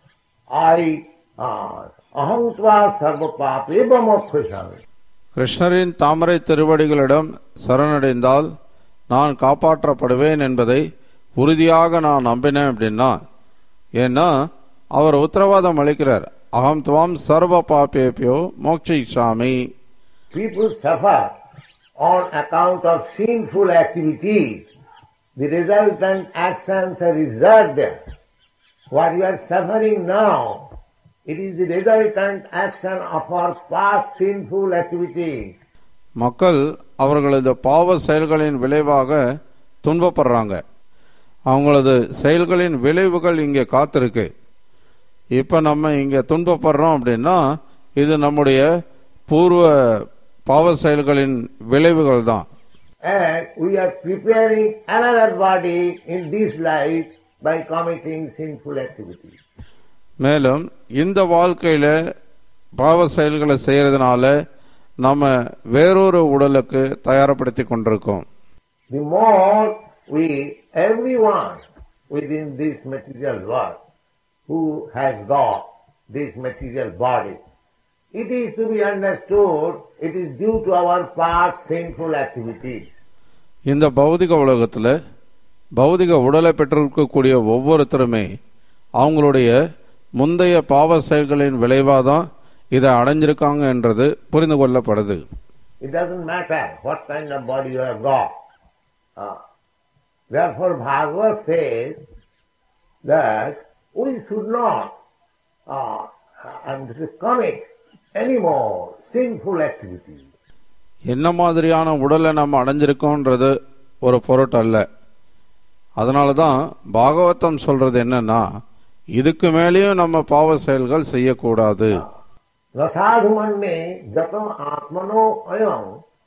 I, uh, aham tva sarva papeva mokshami. கிருஷ்ணரின் தாமரை திருவடிகளிடம் சரணடைந்தால் நான் காப்பாற்றப்படுவேன் என்பதை உறுதியாக நான் நம்பினேன் அப்படின்னா ஏன்னா அவர் உத்தரவாதம் அளிக்கிறார் அகம் துவாம் சர்வ பாப்பேபியோ மோக்ஷிஷாமி People suffer on account of sinful activities. The resultant actions are reserved there. What you are suffering now, it is the resultant action of our past sinful activities. மக்கள் அவர்களது பாவ செயல்களின் விளைவாக துன்பப்படுறாங்க அவங்களது செயல்களின் விளைவுகள் இங்கே காத்திருக்கு இப்ப நம்ம இங்க துன்பப்படுறோம் அப்படின்னா இது நம்முடைய பூர்வ பாவ செயல்களின் விளைவுகள் தான் And we are preparing another body in this life by committing sinful activities. மேலும் இந்த வாழ்க்கையில பாவ செயல்களை செய்யறதுனால நம்ம வேறொரு உடலுக்கு தயாரப்படுத்தி கொண்டிருக்கோம் The more we, everyone within this material world who has got this material body, it is to be understood it is due to our past sinful activities. இந்த பௌதிக உலகத்துல பௌதிக உடலை பெற்றிருக்கக்கூடிய ஒவ்வொருத்தருமே அவங்களுடைய முந்தைய பாவ செயல்களின் விளைவாதான் இதை அடைஞ்சிருக்காங்க என்றது புரிந்து கொள்ளப்படுது It doesn't matter what kind of body you have got. Ah. therefore Bhagavad says that we should not uh, and commit any more sinful activities. என்ன மாதிரியான உடலை நம்ம அடைஞ்சிருக்கோன்றது ஒரு பொருட்டல்ல அதனால தான் பாகவதம் சொல்றது என்னன்னா இதுக்கு மேலேயும் நம்ம பாவ செயல்கள் செய்யக்கூடாது न साधु मन्ये जत आत्मनो अयम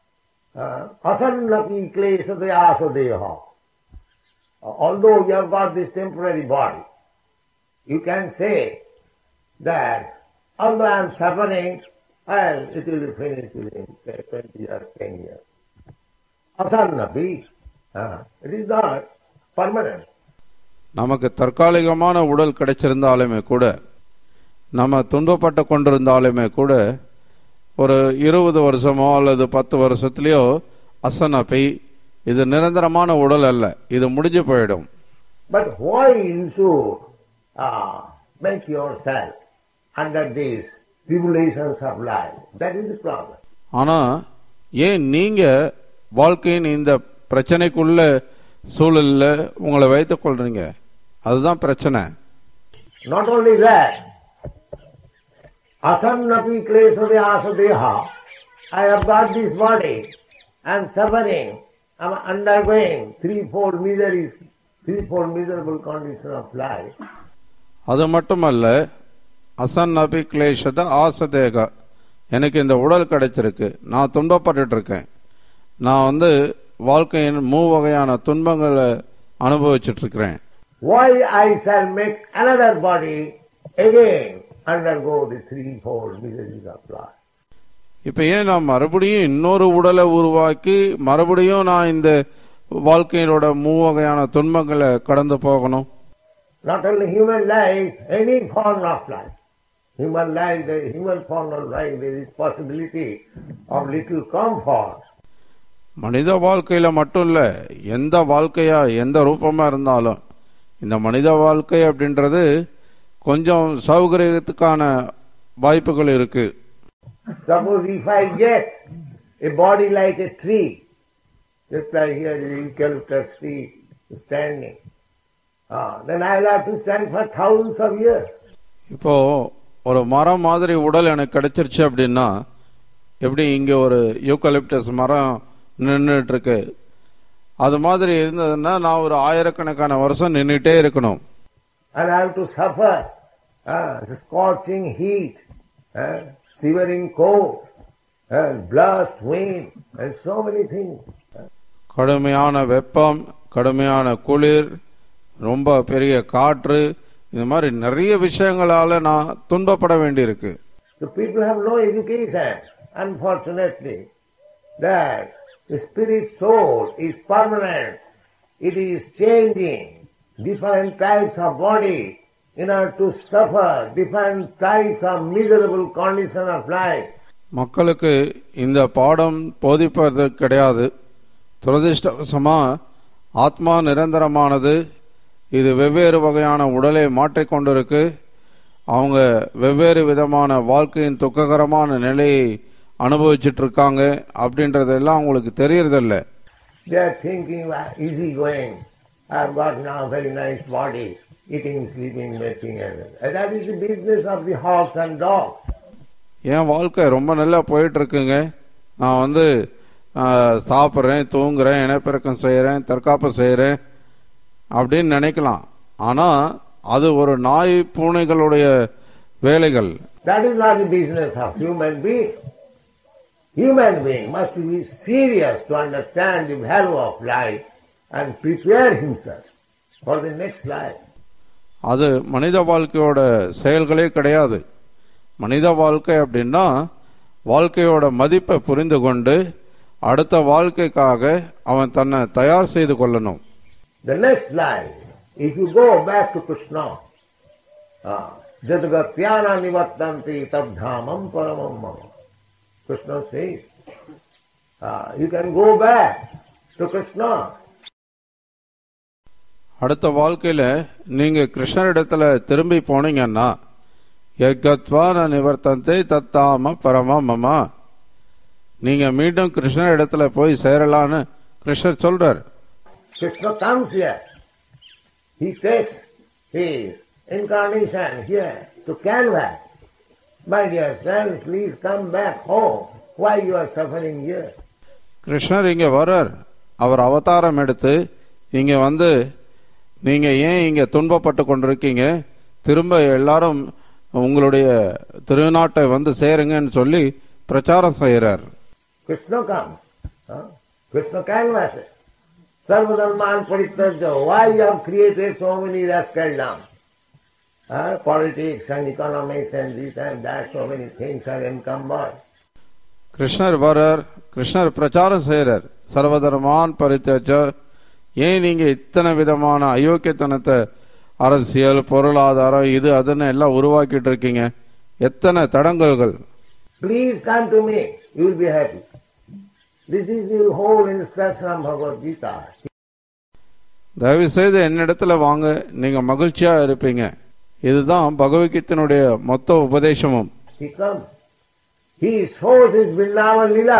असन्नपि क्लेश दयास देह although you have got this temporary body you can say that although I am suffering well it will be finished within say, 20 years 10 years asannapi uh, it is not permanent நமக்கு தற்காலிகமான உடல் கிடைச்சிருந்தாலுமே கூட நம்ம துன்பப்பட்டு கொண்டிருந்தாலுமே கூட ஒரு இருபது வருஷமோ அல்லது பத்து வருஷத்துலயோ அசனப்பை இது நிரந்தரமான உடல் அல்ல இது முடிஞ்சு போயிடும் But why you should uh, make yourself under these tribulations of life? That is the problem. ஆனா ஏன் நீங்க வாழ்க்கையின் இந்த பிரச்சனைக்குள்ள சூழல்ல உங்களை வைத்துக் கொள்றீங்க அதுதான் பிரச்சனை Not only that, asannapi klesade asadeha, I have got this body, I am suffering, I am undergoing threefold miseries, threefold miserable condition of life. அது மட்டுமல்ல அசன் நபி கிளேஷத ஆசதேக எனக்கு இந்த உடல் கிடைச்சிருக்கு நான் துன்பப்பட்டுட்டு இருக்கேன் நான் வந்து வாழ்க்கையின் மூவகையான துன்பங்களை அனுபவிச்சுட்டு இருக்கிறேன் Why I shall make another body again undergo the threefold miseries of life? இப்ப ஏன் நான் மறுபடியும் இன்னொரு உடலை உருவாக்கி மறுபடியும் நான் இந்த வாழ்க்கையினோட மூவகையான துன்பங்களை கடந்து போகணும் Not only human life, any form of life. Human life, the human form of life, there is possibility of little comfort. மனித வாழ்க்கையில மட்டும் இல்ல எந்த வாழ்க்கையா எந்த ரூபமா இருந்தாலும் இந்த மனித வாழ்க்கை அப்படின்றது கொஞ்சம் சௌகரியத்துக்கான வாய்ப்புகள் இருக்கு Suppose if I get a body like a tree, just like here the eucalyptus tree standing, ah, then I will have to stand for thousands of years. இப்போ ஒரு மரம் மாதிரி உடல் எனக்கு கிடைச்சிருச்சு அப்படின்னா எப்படி இங்க ஒரு யூக்கலிப்டஸ் மரம் நின்றுட்டு இருக்கு அது மாதிரி இருந்ததுன்னா நான் ஒரு ஆயிரக்கணக்கான வருஷம் நின்றுட்டே இருக்கணும் And I have to suffer ah, scorching heat, ah, shivering cold, and blast wind, and so many things. கடுமையான வெப்பம் கடுமையான குளிர் ரொம்ப பெரிய காற்று இந்த மாதிரி நிறைய விஷயங்களால நான் துன்பப்பட வேண்டியிருக்கு So people have no education, unfortunately, that the spirit soul is permanent. It is changing different types of body in order to suffer different types of miserable condition of life. மக்களுக்கு இந்த பாடம் போதிப்பது கிடையாது துரதிருஷ்டவசமா ஆத்மா நிரந்தரமானது இது வெவ்வேறு வகையான உடலை மாற்றிக்கொண்டிருக்கு அவங்க வெவ்வேறு விதமான வாழ்க்கையின் துக்ககரமான நிலையை அனுபவிச்சுட்டு இருக்காங்க அப்படின்றதெல்லாம் அவங்களுக்கு தெரியறதில்ல They are thinking "Ah, easy going. I have got now a very nice body, eating, sleeping, making, and that is the business of the horse and dog. என் வாழ்க்கை ரொம்ப நல்லா போயிட்டு இருக்குங்க நான் வந்து ஆஹ், சாப்பிட்றேன் தூங்குறேன் இனப்பெருக்கம் செய்கிறேன் தற்காப்பு செய்கிறேன் அப்படின்னு நினைக்கலாம் ஆனால் அது ஒரு நாய் பூனைகளுடைய வேலைகள் That is not the business of human being. Human being must be serious to understand the value of life and prepare himself for the next life. அது மனித வாழ்க்கையோட செயல்களே கிடையாது மனித வாழ்க்கை அப்படின்னா வாழ்க்கையோட மதிப்பை புரிந்து கொண்டு அடுத்த வாழ்க்கைக்காக அவன் தன்னை தயார் செய்து கொள்ளணும் The next life, if you go back to Krishna, ah, jadagatyana nivattanti tadhamam paramam mama. Krishna says, ah, you can go back to Krishna. அடுத்த வாழ்க்கையில நீங்க கிருஷ்ணரிடத்துல திரும்பி போனீங்கன்னா யத்கத்வான நிவர்த்தந்தை தத்தாம பரம மமா நீங்க மீண்டும் கிருஷ்ணர் இடத்துல போய் சேரலான்னு கிருஷ்ணர் சொல்றார் Krishna comes here. He takes his incarnation here to canvas. My dear son, please come back home. Why you are suffering here? கிருஷ்ணர் இங்க வர்றார் அவர் அவதாரம் எடுத்து இங்க வந்து நீங்க ஏன் இங்க துன்பப்பட்டு கொண்டிருக்கீங்க திரும்ப எல்லாரும் உங்களுடைய திருநாட்டை வந்து சேருங்கன்னு சொல்லி பிரச்சாரம் செய்யறார் Krishna comes. Huh? Krishna canvasses. Sarvadharman Parityajya. Why you have created so many rascaldom? Huh? Politics and economics and this and that, so many things are encumbered. கிருஷ்ணர் வர்றார் கிருஷ்ணர் பிரச்சாரம் செய்யறார் சர்வதர்மான் பரித்தேஜ ஏன் நீங்க இத்தனை விதமான அயோக்கியத்தனத்தை அரசியல் பொருளாதாரம் இது அதுன்னு எல்லாம் உருவாக்கிட்டு இருக்கீங்க எத்தனை தடங்கல்கள் Please come to me, you will be happy. This is the whole instruction of Bhagavad Gita. தயவு செய்து என்னிடத்துல வாங்க நீங்க மகிழ்ச்சியா இருப்பீங்க இதுதான் பகவத்கீதையினுடைய மொத்த உபதேசமும் He comes He shows his Vrindavan Lila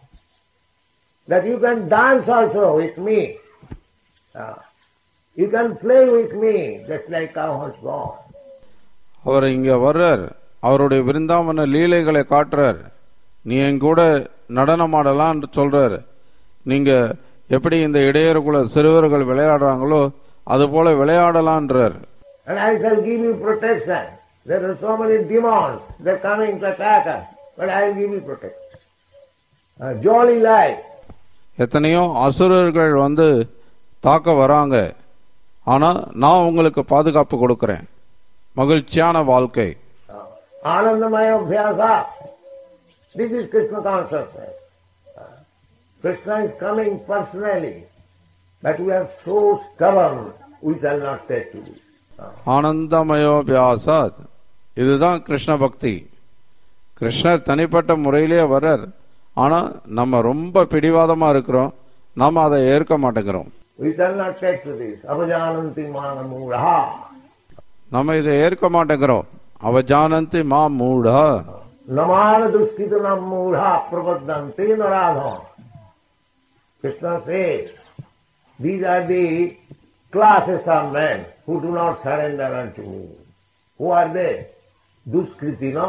that you can dance also with me. Ah, you can play with me just like I was born. அவர் இங்க வர்றார் அவருடைய விருந்தாவன லீலைகளை காட்டுறார் நீ என் கூட நடனமாடலாம்னு சொல்றாரு நீங்க எப்படி இந்த இடையருக்குள்ள சிறுவர்கள் விளையாடுறாங்களோ அது போல விளையாடலான்றார் And I shall give you protection. There are so many demons, they're coming to attack us, but I will give you protection. A jolly life. எத்தனையோ அசுரர்கள் வந்து தாக்க வராங்க ஆனா நான் உங்களுக்கு பாதுகாப்பு கொடுக்கறேன் மகிழ்ச்சியான வாழ்க்கை Anandamaya Abhyasa. This is Krishna consciousness. Uh, Krishna is coming personally, but we are so stubborn, we shall not take to this. Uh, ஆனந்தமயோபியாசாத் இதுதான் கிருஷ்ண பக்தி கிருஷ்ணர் தனிப்பட்ட முறையிலே வர்றார் ஆனா நம்ம ரொம்ப பிடிவாதமா இருக்கிறோம் நாம அதை ஏற்க மாட்டேங்கிறோம் We shall not take to this. Avajananti manamuraha. நம்ம இதை ஏற்க மாட்டேங்கிறோம் அவஜானந்தி மா மூடா Namana duskitanam mudha prapadanti naradha. Krishna says, these are the classes of men who do not surrender unto me. Who are they? Duskritina.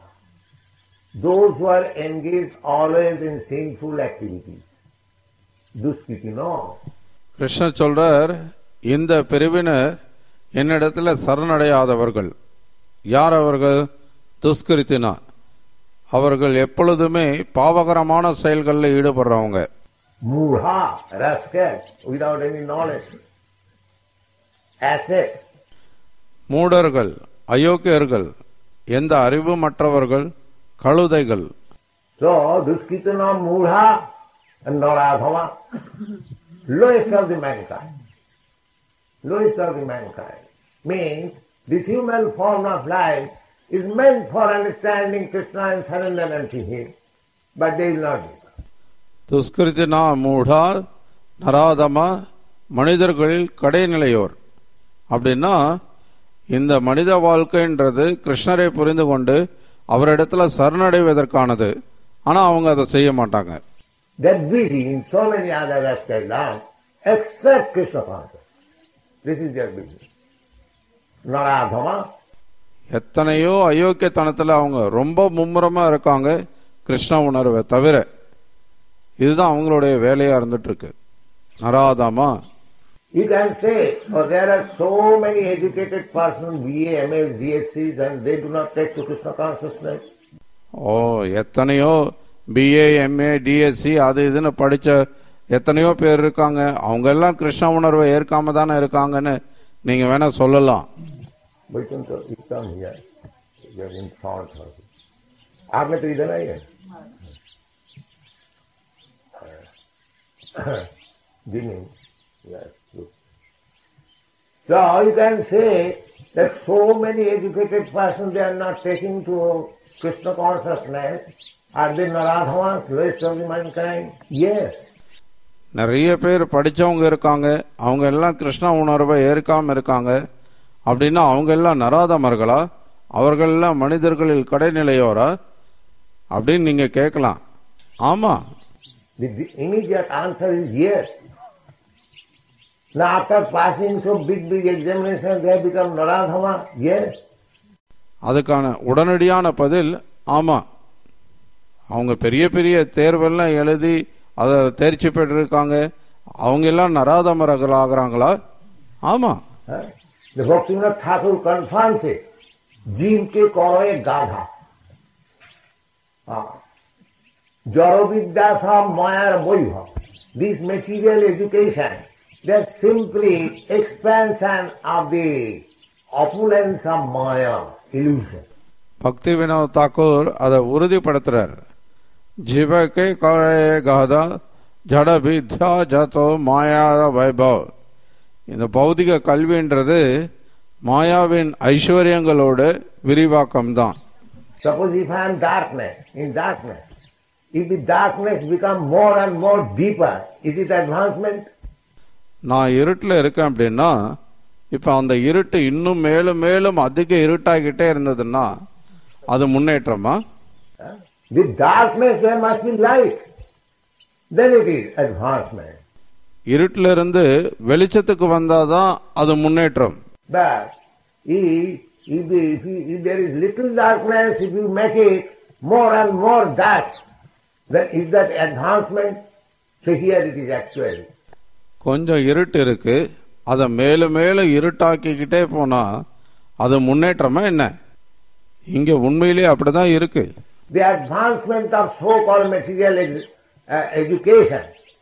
Those who are engaged always in sinful activities. Duskritina. கிருஷ்ணர் சொல்றார் இந்த பிரிவினர் என்னிடத்துல சரணடையாதவர்கள் யார் அவர்கள் துஷ்கிருத்தினா அவர்கள் எப்பொழுதுமே பாவகரமான செயல்களில் ஈடுபடுறவங்க Mudha, rascals, without any knowledge. Asses, மூடர்கள் அயோக்கியர்கள் எந்த அறிவுமற்றவர்கள் கழுதைகள் So, Duskitana Mudha and Naradhama, lowest of the mankind. Lowest of the mankind. Means, this human form of life is meant for understanding Krishna and surrender unto Him. But they will not do. துஷ்கிருத்தினா மூடா நராதமா மனிதர்களில் கடைநிலையோர் அப்படின்னா இந்த மனித வாழ்க்கைன்றது கிருஷ்ணரை புரிந்து கொண்டு அவரிடத்துல சரணடைவதற்கானது ஆனா அவங்க அதை செய்ய மாட்டாங்க They're busy in so many other rascal dance except Krishna consciousness. This is their business. Naradhama, எத்தனையோ அயோக்கியத்தனத்துல அவங்க ரொம்ப மும்முரமா இருக்காங்க கிருஷ்ண உணர்வை தவிர இதுதான் அவங்களுடைய வேலையா இருந்துட்டு இருக்கு நராதமா You can say, oh, there are so many educated persons, BA, MS, DSCs, and they do not take to Krishna consciousness. ஓ எத்தனையோ பிஏ எம்ஏ டிஎஸ்சி அது இதுன்னு படிச்ச எத்தனையோ பேர் இருக்காங்க அவங்க எல்லாம் கிருஷ்ண உணர்வை ஏற்காம தானே இருக்காங்கன்னு நீங்க வேணா சொல்லலாம் Vaikuntha, you come here. You are in front of it. आपने तो इधर आई है Beginning. Yes, good. So you can say that so many educated persons they are not taking to Krishna consciousness. Are they Naradhamas, lowest of the mankind? Yes. நிறைய பேர் படிச்சவங்க இருக்காங்க அவங்க எல்லாம் கிருஷ்ண உணர்வை ஏற்காம இருக்காங்க அப்படின்னா அவங்க எல்லாம் நராதமர்களா அவர்கள் எல்லாம் மனிதர்களில் கடைநிலையோரா அப்படின்னு நீங்க கேட்கலாம் ஆமா The, the immediate answer is yes. Now after passing so big, big examinations, they have become Naradhama? Yes. அதுக்கான உடனடியான பதில் ஆமா அவங்க பெரிய பெரிய தேர்வெல்லாம் எழுதி அதை தேர்ச்சி பெற்றிருக்காங்க அவங்க எல்லாம் நராதமரர்கள் ஆகிறாங்களா ஆமா Huh? The Bhaktivinoda Thakur confirms it. जीव के करो एक गाधा जड़ विद्या सब मायार वैभव this material education that simply expansion of the opulence of Maya, illusion. பக்தி வினோத் தாக்கூர் அதை உறுதிப்படுத்துறார் ஜீவகே கரே காதா ஜட வித்யா ஜதோ மாயார வைபவ் இந்த பௌதிக கல்வின்றது மாயாவின் ஐஸ்வர்யங்களோட விரிவாக்கம்தான் Suppose if I am darkness, in darkness, if the darkness become more and more deeper, is it advancement? நான் இருட்டில் இருக்கேன் அப்படின்னா இப்போ அந்த இருட்டு இன்னும் மேலும் மேலும் அதிக இருட்டாகிட்டே இருந்ததுன்னா அது முன்னேற்றமா Huh? With darkness there must be light. Then it is advancement. இருட்டிலிருந்து வெளிச்சத்துக்கு வந்தாதான் அது முன்னேற்றம் But if, if, the, if, you- if there is little darkness, if you make it more and more dark, then is that advancement? So here it is actually. கொஞ்சம் இருட்டு இருக்கு அதை மேலும் மேலும் இருட்டாக்கிக்கிட்டே போனா அது முன்னேற்றமா என்ன இங்க உண்மையிலேயே அப்படிதான் இருக்கு The advancement of so-called material edu- uh, education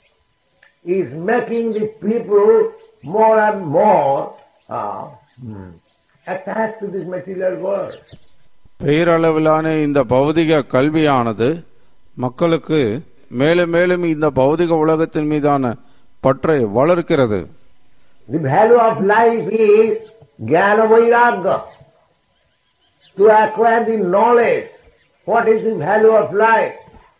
is making the people more and more uh, hmm, attached to this material world. பெயரளவிலான இந்த பௌதிக கல்வியானது மக்களுக்கு மேலும் மேலும் இந்த பௌதிக உலகத்தின் மீதான பற்றை வளர்க்கிறது The value of life is jnana vairagya. To acquire the knowledge, what is the value of life?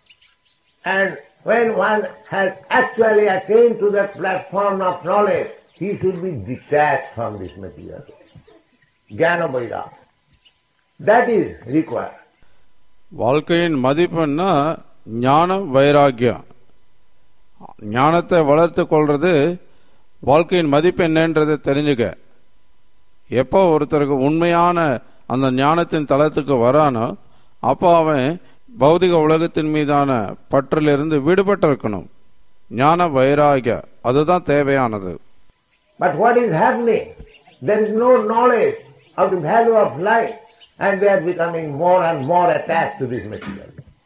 And when one has actually attained to that platform of knowledge, he should be detached from this material. Jnana vairagya. That is required. வாழ்க்கையின் மதிப்புன்னா ஞானம் வைராக்கியம் ஞானத்தை வளர்த்து கொள்றது வாழ்க்கையின் மதிப்பு என்னன்றதை தெரிஞ்சுக்க எப்போ ஒருத்தருக்கு உண்மையான அந்த ஞானத்தின் தளத்துக்கு வரானோ அப்போ அவன் பௌதிக உலகத்தின் மீதான பற்றிலிருந்து விடுபட்டு இருக்கணும் ஞான வைராகிய அதுதான் தேவையானது But what is happening? There is no knowledge of the value of life and they are becoming more and more attached to this material.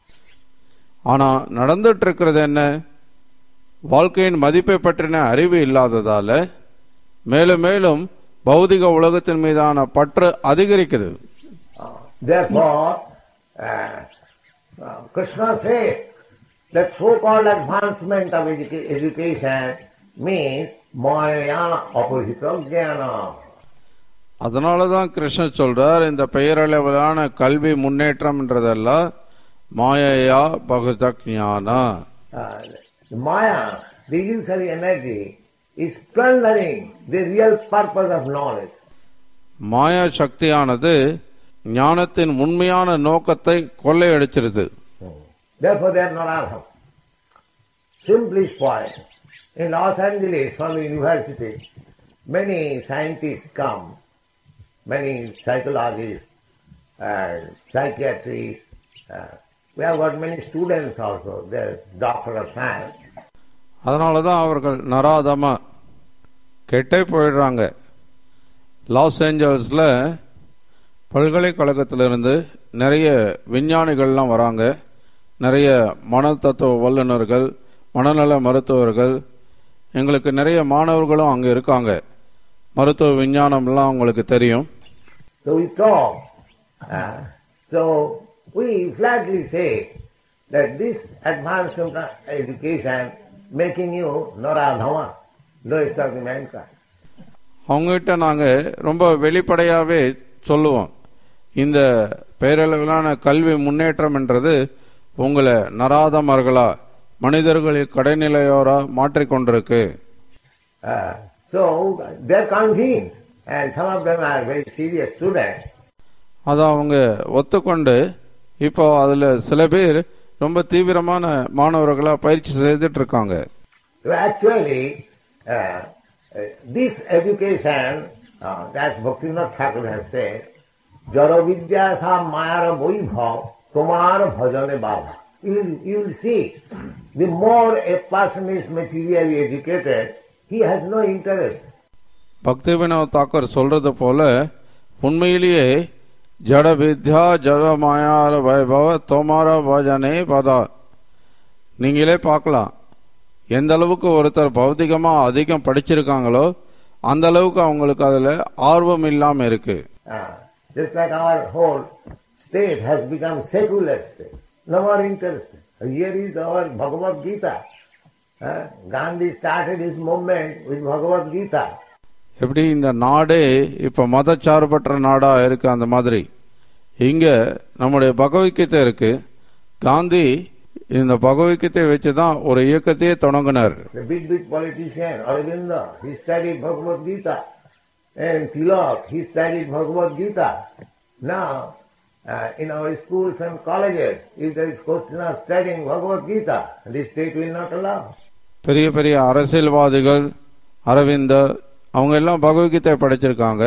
ஆனா நடந்துட்டு இருக்கிறது என்ன வாழ்க்கையின் மதிப்பை பற்றின அறிவு இல்லாததால மேலும் மேலும் பௌதிக உலகத்தின் மீதான பற்று அதிகரிக்குது Therefore, uh, uh, Krishna says that so-called advancement of educa- education means maya opposite of jnana. அதனாலதான் கிருஷ்ணர் சொல்றார் இந்த பெயரளவிலான கல்வி முன்னேற்றம்ன்றதெல்லாம் மாயையா பகுத ஞானா Uh, the maya, the illusory energy, is plundering the real purpose of knowledge. மாயா சக்தியானது ஞானத்தின் உண்மையான நோக்கத்தை கொள்ளையடிச்சிருது Therefore they are not arham. Simplest point. In Los Angeles, from the university, many scientists come, many psychologists and psychiatrists. Uh, we have got many students also. They're doctor of science. அதனால தான் அவர்கள் நராதமா கெட்டே போயிடுறாங்க loss ஏஞ்சல்ஸில் பல்கலைக்கழகத்திலிருந்து நிறைய விஞ்ஞானிகள்லாம் வராங்க நிறைய மனத்தத்துவ வல்லுநர்கள் மனநல மருத்துவர்கள் எங்களுக்கு நிறைய மாணவர்களும் அங்கே இருக்காங்க மருத்துவ விஞ்ஞானம்லாம் உங்களுக்கு தெரியும் So we talk. Uh, so we flatly say that this advancement of education making you Naradhama, lowest of the mankind. அவங்ககிட்ட நாங்கள் ரொம்ப வெளிப்படையாகவே சொல்லுவோம் இந்த பேரளவிலான கல்வி முன்னேற்றம்ன்றது உங்களை நராதமர்களா மனிதர்களில் கடைநிலையோரா மாற்றிக்கொண்டிருக்கு Uh, so they're convinced, and some of them are very serious students. அதை அவங்க ஒத்துக்கொண்டு இப்போ அதில் சில பேர் ரொம்ப தீவிரமான மாணவர்களாக பயிற்சி செய்துட்டு இருக்காங்க So actually, uh, uh, this education, uh, as Bhaktivinoda Thakur has said, Jara Vidya sa mayara vaibhav tomar bhajane baba. You will, you will see, the more a person is materially educated, he has no interest. பக்தி வினோத் தாக்கர் சொல்றது போல உண்மையிலேயே ஜட வித்யா ஜட மாயார வைபவ தோமார பஜனே பதா நீங்களே பார்க்கலாம் எந்த அளவுக்கு ஒருத்தர் பௌதிகமா அதிகம் படிச்சிருக்காங்களோ அந்த அளவுக்கு அவங்களுக்கு அதுல ஆர்வம் இல்லாம இருக்கு Uh, just like our whole state has become secular state, no more interested. Here is our Bhagavad Gita. Uh, Gandhi started his movement with Bhagavad Gita. எப்படி இந்த நாடே இப்ப மதச்சார்பற்ற நாடா இருக்கு அந்த மாதிரி இங்க நம்முடைய பகவத்கீதை இருக்கு காந்தி இந்த பகவத்கீதை வச்சுதான் ஒரு இயக்கத்தையே தொடங்கினார் The big, big politician, Aurobindo, he studied Bhagavad Gita. And Tilak, he studied Bhagavad Gita. Now, Uh, in our schools and colleges, if there is question of studying Bhagavad Gita, the state will not allow. பெரிய பெரிய அரசியல்வாதிகள் அரவிந்தர் அவங்க எல்லாம் பகவத்கீதை படிச்சிருக்காங்க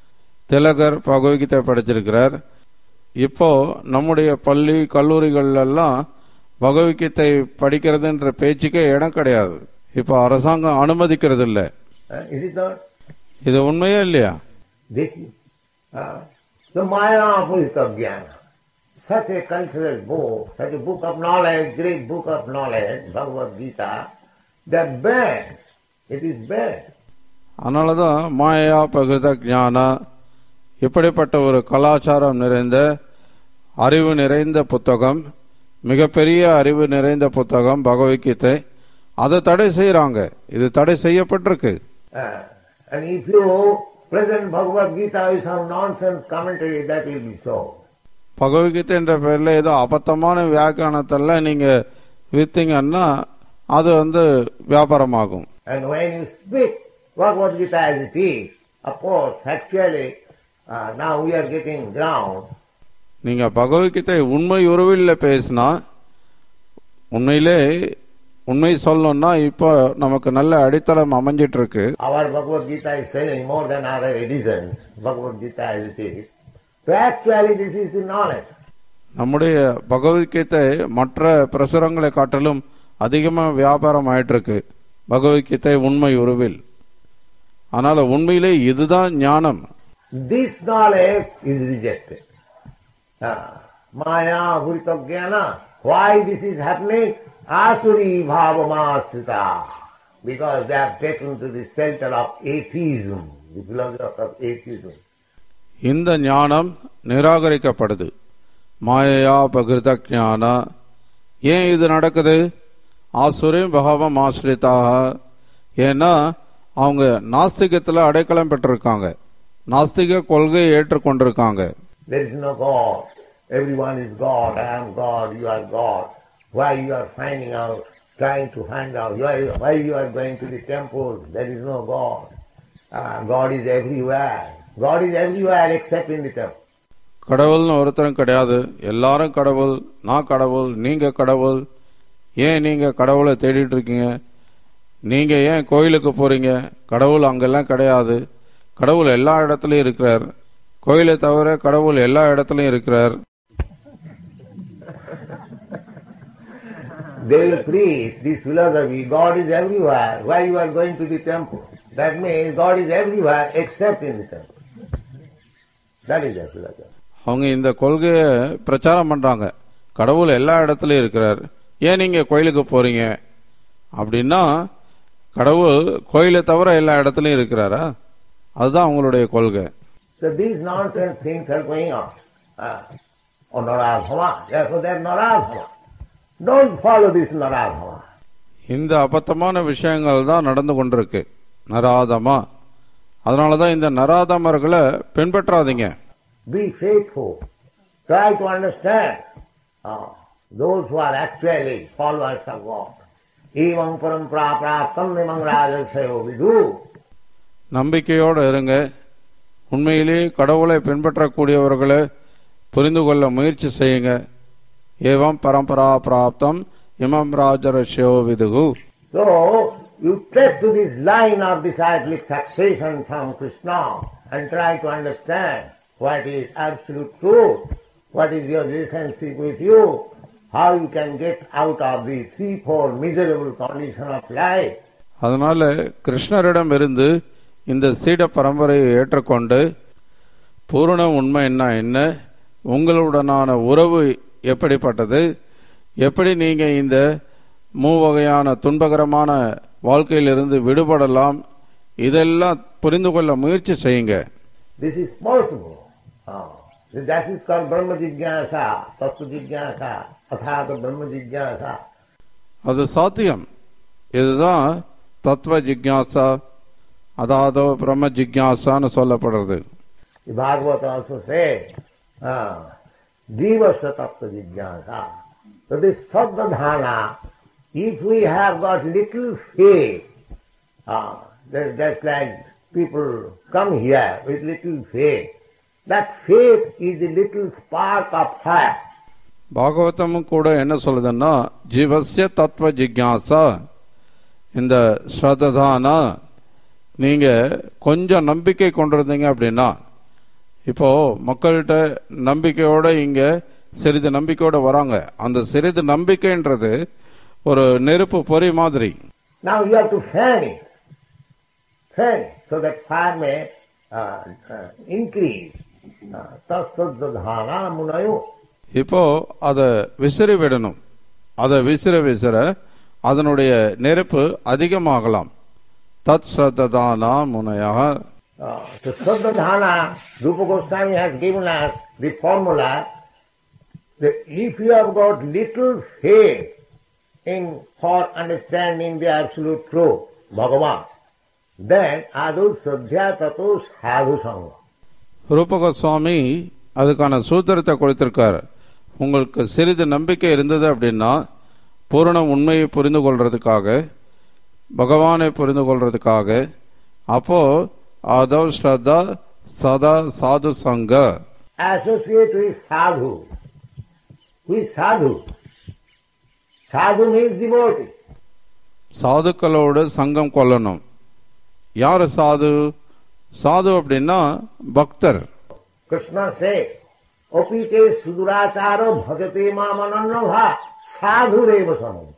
திலகர் பகவத்கீதை படிச்சிருக்கிறார் இப்போ நம்முடைய பள்ளி கல்லூரிகள் எல்லாம் பகவத்கீதை படிக்கிறதுன்ற பேச்சுக்கே இடம் கிடையாது இப்போ அரசாங்கம் அனுமதிக்கிறது இல்லை Uh, is it not? இது உண்மையே இல்லையா This, uh, so Maya Purita Jnana, such a cultural book, such a book of knowledge, great book of knowledge, Bhagavad Gita, that bad. It is bad. அதனால தான் மாயா பகிர்த ஞானா இப்படிப்பட்ட ஒரு கலாச்சாரம் நிறைந்த அறிவு நிறைந்த புத்தகம் மிகப்பெரிய அறிவு நிறைந்த புத்தகம் பகவத்கீதை அதை தடை செய்யறாங்க இது தடை செய்யப்பட்டிருக்கு Uh, and if you present Bhagavad Gita with some nonsense commentary, that will be so. Bhagavad Gita என்ற பேர்ல ஏதோ அபத்தமான வியாக்கியானத்தெல்லாம் நீங்க வித்தீங்கன்னா அது வந்து வியாபாரமாகும் And when you speak Bhagavad Gita as it is, of course, factually, uh, now we are getting ground. நீங்க பகவத்கீதை உண்மை உருவில் பேசினா உண்மையிலே உண்மை சொல்லணும்னா இப்போ நமக்கு நல்ல அடித்தளம் அமைஞ்சிட்டு இருக்கு Our Bhagavad Gita is selling more than other editions, Bhagavad Gita as it is. So actually this is the knowledge. நம்முடைய பகவத்கீதை மற்ற பிரசுரங்களை காட்டிலும் அதிகமாக வியாபாரம் ஆயிட்டு இருக்கு பகவத்கீதை உண்மை உருவில் அதனால உண்மையிலே இதுதான் ஞானம் This knowledge is rejected. Ah, Maya Bhurita Jnana. Why this is happening? Asuri Bhavamasrita. Because they have taken to the center of atheism, the philosophy of atheism. இந்த ஞானம் நிராகரிக்கப்படுது மாயையா பகிர்த ஞானா ஏன் இது நடக்குது ஆசுரின் பகவம் ஆசிரித்தாக ஏன்னா அவங்க நாஸ்திகத்தில் அடைக்கலம் பெற்றிருக்காங்க நாஸ்திக கொள்கையை ஏற்றுக்கொண்டிருக்காங்க There is no God. Everyone is God. I am God. You are God. Why you are finding out, trying to find out, why, why you are going to the temples? There is no God. Ah, God is everywhere. God is everywhere except in the temple. கடவுள்னு ஒருத்தரும் கிடையாது எல்லாரும் கடவுள் நான் கடவுள் நீங்க கடவுள் ஏன் நீங்க கடவுளை தேடிட்டு இருக்கீங்க நீங்க ஏன் கோயிலுக்கு போறீங்க கடவுள் அங்கெல்லாம் கிடையாது கடவுள் எல்லா இடத்துலயும் இருக்கிறார் கோயிலை தவிர கடவுள் எல்லா இடத்துலயும் இருக்கிறார் They will preach this philosophy, God is everywhere. Why you are going to the temple? That means God is everywhere except in the temple. That is their philosophy. அவங்க இந்த கொள்கையை பிரச்சாரம் பண்றாங்க கடவுள் எல்லா இடத்துலயும் இருக்கிறார் ஏன் நீங்க கோயிலுக்கு போறீங்க அப்படின்னா கடவுள் கோயிலை தவிர எல்லா இடத்துலயும் இருக்கிறாரா அதுதான் அவங்களுடைய கொள்கை So these nonsense things are going on. Uh, on Narabhama. Therefore they are Narabhama. Don't follow this Narabhama. இந்த அபத்தமான விஷயங்கள் தான் நடந்து கொண்டிருக்கு நராதமா அதனால தான் இந்த நராதமர்களை பின்பற்றாதீங்க Be faithful. Try to understand uh, those who are actually followers of God. Evam parampara praptam nimam rajasayo vidu. நம்பிக்கையோடு இருங்க உண்மையிலேயே கடவுளை பின்பற்றக்கூடியவர்களை புரிந்து கொள்ள முயற்சி செய்யுங்க ஏவம் பரம்பரா பிராப்தம் இமம் ராஜரஷ்யோ விதுகு So you take to this line of disciplic succession from Krishna and try to understand what is absolute truth, what is your relationship with you, how you can get out of the threefold miserable condition of life. அதனால கிருஷ்ணரிடம் இருந்து இந்த சீட பரம்பரையை ஏற்றுக்கொண்டு பூரண உண்மை என்ன என்ன உங்களுடனான உறவு எப்படிப்பட்டது எப்படி நீங்க இந்த மூவகையான துன்பகரமான வாழ்க்கையிலிருந்து விடுபடலாம் இதெல்லாம் புரிந்து கொள்ள முயற்சி செய்யுங்க This is possible. Ah, that is called Brahma Jigyasa, Tattva Jigyasa, Athata Brahma Jigyasa. அது சாத்தியம் இதுதான் தத்துவ ஜிக்யாசா அதாவது பிரம்ம ஜிக்யாசான்னு சொல்லப்படுறது The Bhagavata also says, ah, Jivasya Tattva Jigyasa. So this Sadhana, if we have got little faith, ah, that, that's like people come here with little faith That faith is the little spark of fire. பாகவதமும் கூட என்ன சொல்லுதுன்னா ஜீவசிய தத்துவ ஜிக்யாசா இந்த ஸ்ரத்தானா நீங்க கொஞ்சம் நம்பிக்கை கொண்டிருந்தீங்க அப்படின்னா இப்போ மக்கள்கிட்ட நம்பிக்கையோட இங்க சிறிது நம்பிக்கையோட வராங்க அந்த சிறிது நம்பிக்கைன்றது ஒரு நெருப்பு பொறி மாதிரி Now you have to fan it. Fan it so that fire may uh, uh, increase. Uh, Tastadadhana munayo. இப்போ அதை விசிறி விடணும் அதை விசிற விசிற அதனுடைய நெருப்பு அதிகமாகலாம் தத் ஸ்ரத்தானா முனையாக Uh, to Sadhana, Rupa Goswami has given us the formula that if you have got little faith in for understanding the absolute truth, Bhagavan, then adu sadhya tato sadhu sangha. Rupa Goswami அதுக்கான சூத்திரத்தை கொடுத்திருக்காரு உங்களுக்கு சிறிது நம்பிக்கை இருந்தது அப்படின்னா பூரண உண்மையை புரிந்து கொள்றதுக்காக பகவானை புரிந்து கொள்றதுக்காக அப்போ ஆதவ் ஸ்ரத்தா சதா சாது சங்க Associate with sadhu. Who is sadhu? Sadhu means devotee. சாதுக்களோடு சங்கம் கொள்ளணும் யாரு சாது சாது அப்படின்னா பக்தர் Krishna says, Opiche suduracharo bhagate mamanannabha sadhu reva samanta.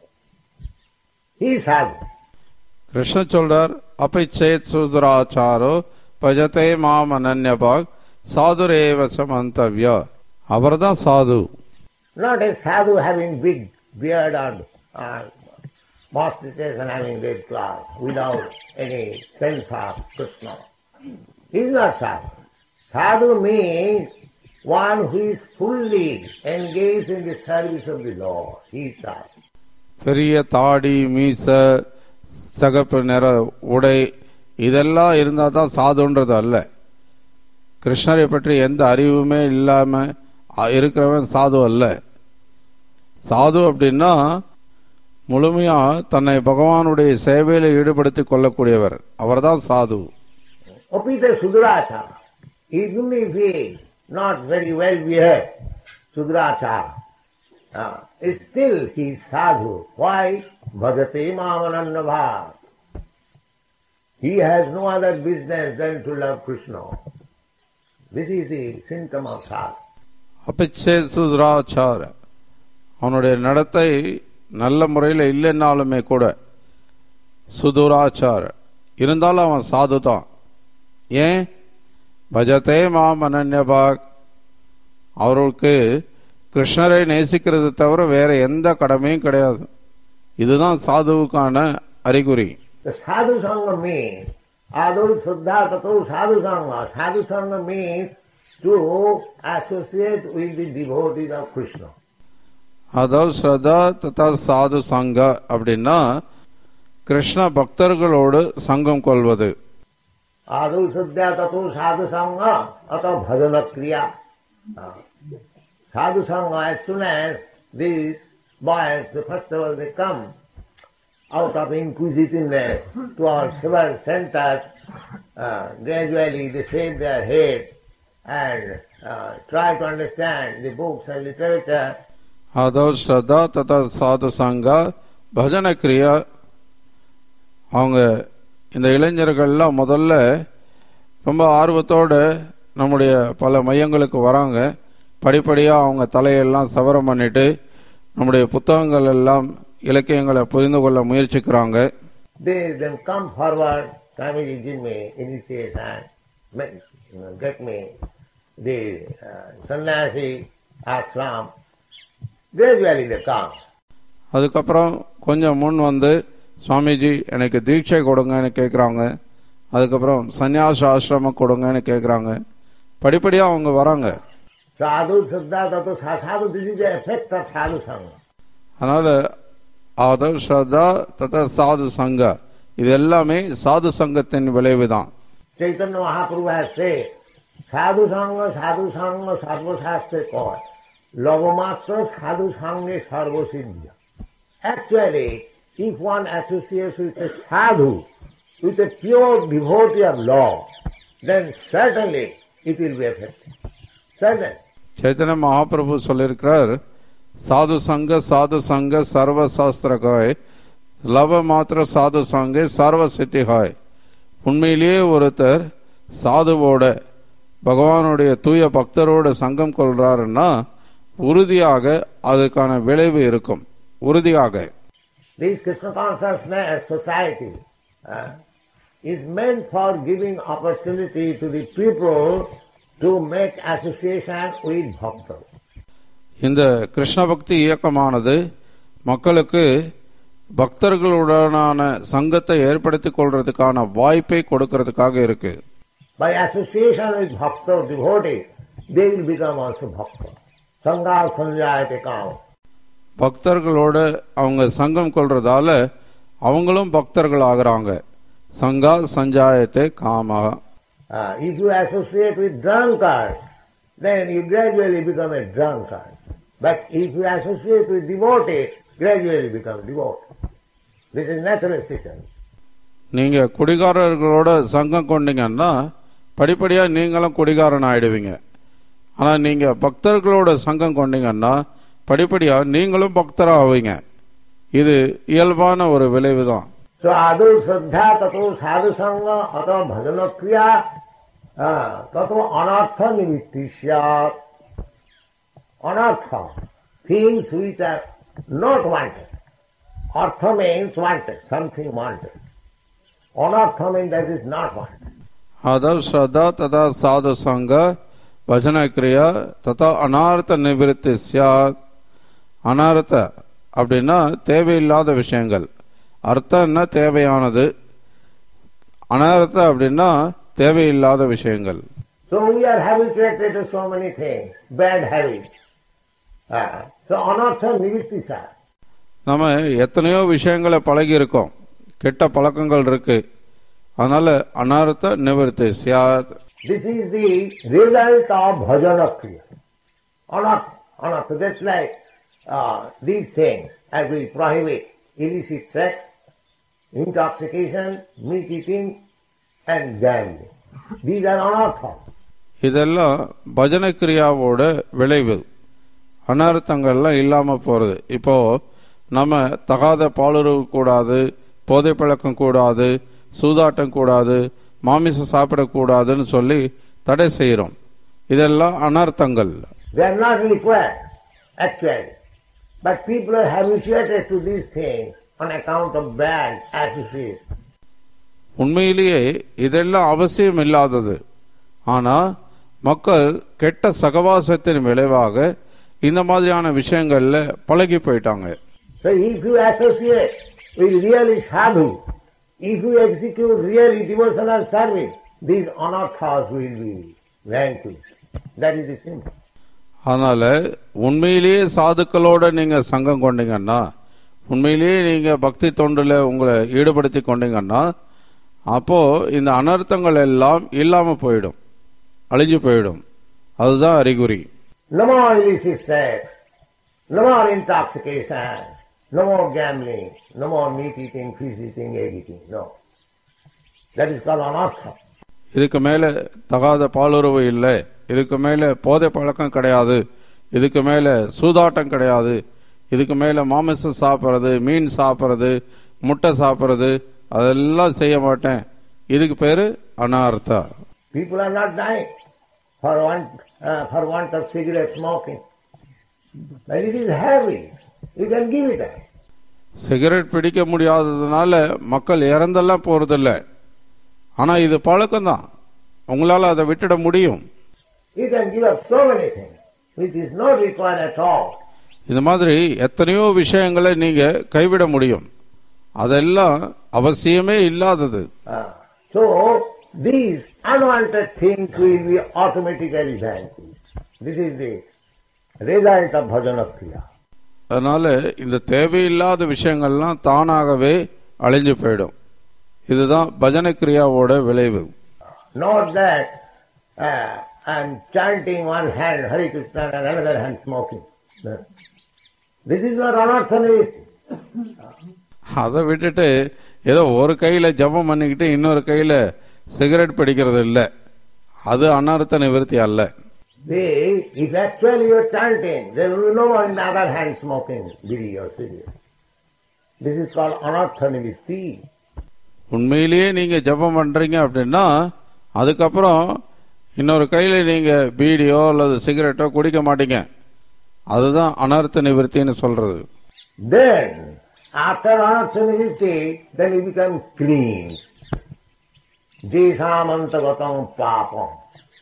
He is sadhu. Krishna சொல்றார் அபிச்சேத் சுதராச்சாரோ பஜதே மாம் அனன்யபாக் சாதுரேவ சமந்தவ்யா அவர்தான் சாது Not a sadhu having big beard and uh, mustaches and having red cloth without any sense of Krishna. He is not sadhu. Sadhu means one who is fully engaged in the service of the Lord. He is sadhu. பெரிய தாடி மீச சகப்பு நிற உடை இதெல்லாம் இருந்தால் தான் சாதுன்றது அல்ல கிருஷ்ணரை பற்றி எந்த அறிவுமே இல்லாம அ- இருக்கிறவன் சாது அல்ல சாது அப்படின்னா முழுமையா தன்னை பகவானுடைய சேவையில் ஈடுபடுத்திக் கொள்ளக்கூடியவர் அவர்தான் சாது Opita Sudrachara, even if he is not very well behaved, Sudrachara, uh, still he is sadhu. Why? Bhagate Mamanannabha. He has no other business than to love Krishna. This is the symptom of sadhu. அபிச்சே சுதராச்சார அவனுடைய நடத்தை நல்ல முறையில் இல்லைன்னாலுமே கூட சுதுராச்சார இருந்தாலும் அவன் சாது தான் ஏன் பஜதே மாம் அனன்யபாக் அவர்களுக்கு கிருஷ்ணரை நேசிக்கிறது தவிர வேற எந்த கடமையும் கிடையாது இதுதான் சாதுவுக்கான அறிகுறி The sadhu sangha means, adul suddha tato sadhu sangha. Sadhu sangha means to associate with the devotees of Krishna. அதாவது ஸ்ரதா ததா சாது சங்க அப்படின்னா கிருஷ்ண பக்தர்களோடு சங்கம் கொள்வது Adu Suddha Tatu Sadhu Sangha Ata Bhajana Kriya. Uh, Sadhu Sangha, as soon as these boys, the first of all they come out of inquisitiveness to our several centers, uh, gradually they shave their head and uh, try to understand the books and literature அதாவது ஸ்ரதா ததா சாது சங்கா பஜன கிரியா அவங்க இந்த இளைஞர்கள்லாம் முதல்ல ரொம்ப ஆர்வத்தோடு நம்முடைய பல மையங்களுக்கு வராங்க படிப்படியாக அவங்க தலையெல்லாம் சவரம் பண்ணிட்டு நம்முடைய புத்தகங்கள் எல்லாம் இலக்கியங்களை புரிந்து கொள்ள முயற்சிக்கிறாங்க They then come forward, Swamiji, give me initiation, make, you know, get me the uh, sannyasi ashram. Gradually they come. அதுக்கப்புறம் கொஞ்சம் முன் வந்து சுவாமிஜி எனக்கு தீட்சை கொடுங்கன்னு கேட்குறாங்க அதுக்கப்புறம் சந்நியாச ஆசிரமம் கொடுங்கன்னு கேட்குறாங்க படிப்படியாக அவங்க வராங்க Sadhu, Siddha, Tato, Sa- Sadhu, this is the effect of Sadhu Sangha. அதனால் ஆதவ் ஸ்ரத்தா ததா சாது சங்க இது எல்லாமே சாது சங்கத்தின் விளைவு தான் Chaitanya Mahaprabhu has said, Sadhu Sangha, Sadhu Sangha, Sarva Shastra called. Lavamatra Sadhu Sangha Sarva Siddhya. Actually, if one associates with a sadhu, with a pure devotee of law, then certainly it will be effective. Certain. Chaitanya Mahaprabhu சொல்லியிருக்கிறார் சாது சங்க சாது சங்க சர்வ சாஸ்திர காய் லவ மாத்திர சாது சங்கே சர்வ சித்தி ஹாய் உண்மையிலேயே ஒருத்தர் சாதுவோட பகவானுடைய தூய பக்தரோட சங்கம் கொள்றாருன்னா உறுதியாக அதுக்கான விளைவு இருக்கும் உறுதியாக This Krishna consciousness society uh, is meant for giving opportunity to the people to make association with bhakta. இந்த கிருஷ்ண பக்தி இயக்கமானது மக்களுக்கு பக்தர்களுடனான சங்கத்தை ஏற்படுத்திக் கொள்றதுக்கான வாய்ப்பை கொடுக்கறதுக்காக இருக்கு By association with bhakta or devotee, they will become also bhakta. Sangha sanjayate kama. பக்தர்களோட அவங்க சங்கம் கொள்றதால அவங்களும் பக்தர்கள் ஆகுறாங்க சங்கா சஞ்சாயத்தை காமா Uh, if you associate with drunkard, then you gradually become a drunkard. But if you associate with devotee, gradually become devotee. This is natural sequence. நீங்க குடிகாரர்களோட சங்கம் கொண்டீங்கன்னா படிப்படியா நீங்களும் குடிகாரன் ஆயிடுவீங்க ஆனா நீங்க பக்தர்களோட சங்கம் கொண்டீங்கன்னா படிப்படியா நீங்களும் பக்தரா ஆவீங்க இது இயல்பான ஒரு விளைவு தான் So adu shraddha tato sadhu sangha ato bhajana kriya uh, tato anartha nimitti syat. Anartha, things which are not wanted. Artha means wanted, something wanted. Anartha means that is not wanted. அதாவது ஸ்ரத்தா ததா சாது சங்க பஜன கிரியா ததா அனார்த்த நிவிருத்தி சியாத் அனார்த்த அப்படின்னா தேவையில்லாத விஷயங்கள் அர்த்தம்னா தேவையானது அனார்த்த அப்படின்னா தேவையில்லாத விஷயங்கள் So we are habituated to so many things, bad habits. Uh, so anartha nimitti syat. நம்ம எத்தனையோ விஷயங்களை பழகி இருக்கோம் கெட்ட பழக்கங்கள் இருக்கு அதனால அனார்த்த நிவர்த்தி சியாத் This is the result of bhajana kriya. Anartha, anartha. That's like uh, these things, as we prohibit illicit sex, intoxication, meat eating, and gambling. These are anartha. இதெல்லாம் பஜன கிரியாவோட விளைவு அனர்த்தங்கள்லாம் இல்லாம போறது இப்போ நம்ம தகாத பாலுறவு கூடாது போதை பழக்கம் கூடாது சூதாட்டம் கூடாது மாமிசம் சாப்பிடக்கூடாதுன்னு சொல்லி தடை செய்யறோம் இதெல்லாம் அனர்த்தங்கள் They are not required, actually. But people are habituated to these things on account of bad association. உண்மையிலேயே இதெல்லாம் அவசியம் இல்லாதது ஆனா மக்கள் கெட்ட சகவாசத்தின் விளைவாக இந்த மாதிரியான விஷயங்கள்ல பழகி போயிட்டாங்க So if you associate with really sadhu, if you execute really devotional service, these anarthas will be vanquished. That is the simple. அதனால உண்மையிலேயே சாதுக்களோட நீங்க சங்கம் கொண்டீங்கன்னா உண்மையிலேயே நீங்க பக்தி தொண்டுல உங்களை ஈடுபடுத்தி கொண்டீங்கன்னா அப்போ இந்த அனர்த்தங்கள் எல்லாம் இல்லாம போயிடும் அழிஞ்சு போயிடும் அதுதான் அறிகுறி No more illicit sex, no more intoxication, no more gambling, no more meat eating, fish eating, egg eating. No. That is called anartha. இதுக்கு மேல தகாத பாலுறவு இல்லை இதுக்கு மேல போதை பழக்கம் கிடையாது இதுக்கு மேல சூதாட்டம் கிடையாது இதுக்கு மேல மாமிசம் சாப்பிட்றது மீன் சாப்பிட்றது முட்டை சாப்பிட்றது அதெல்லாம் செய்ய மாட்டேன் இதுக்கு பேரு அனார்த்தா People are not dying for want, uh, for want of cigarette smoking. But it is heavy. You can give it up. Cigarette பிடிக்க முடியாததுனால மக்கள் இறந்தெல்லாம் போறதில்ல ஆனா இது பழக்கம்தான் உங்களால அதை விட்டுட முடியும் You can give up so many things which is not required at all. இந்த மாதிரி எத்தனையோ விஷயங்களை நீங்க கைவிட முடியும் அதெல்லாம் அவசியமே இல்லாதது Uh, so these unwanted things will be automatically vanquished. This is the result of bhajana kriya. அதனால இந்த தேவையில்லாத விஷயங்கள்லாம் தானாகவே அழிஞ்சு போயிடும் இதுதான் பஜனை கிரியாவோட விளைவு Not that uh, I'm chanting one hand Hare Krishna and another hand smoking. No. This is not anartha nivritti. அதை விட்டுட்டு ஏதோ ஒரு கையில ஜபம் பண்ணிக்கிட்டு இன்னொரு கையில சிகரெட் பிடிக்கிறது இல்லை அது அனர்த்த நிவர்த்தி அல்ல See, if actually you are chanting, there will be no one in the other hand smoking bidi or cigarette. This is called anarthaniviti. உண்மையிலேயே நீங்க ஜெபம் பண்றீங்க அப்படின்னா அதுக்கப்புறம் இன்னொரு கையில நீங்க பீடியோ அல்லது சிகரெட்டோ குடிக்க மாட்டீங்க அதுதான் அனர்த்த நிவர்த்தின்னு சொல்றது Then, after anarthaniviti, then you become cleansed. Jesamantagatam papam.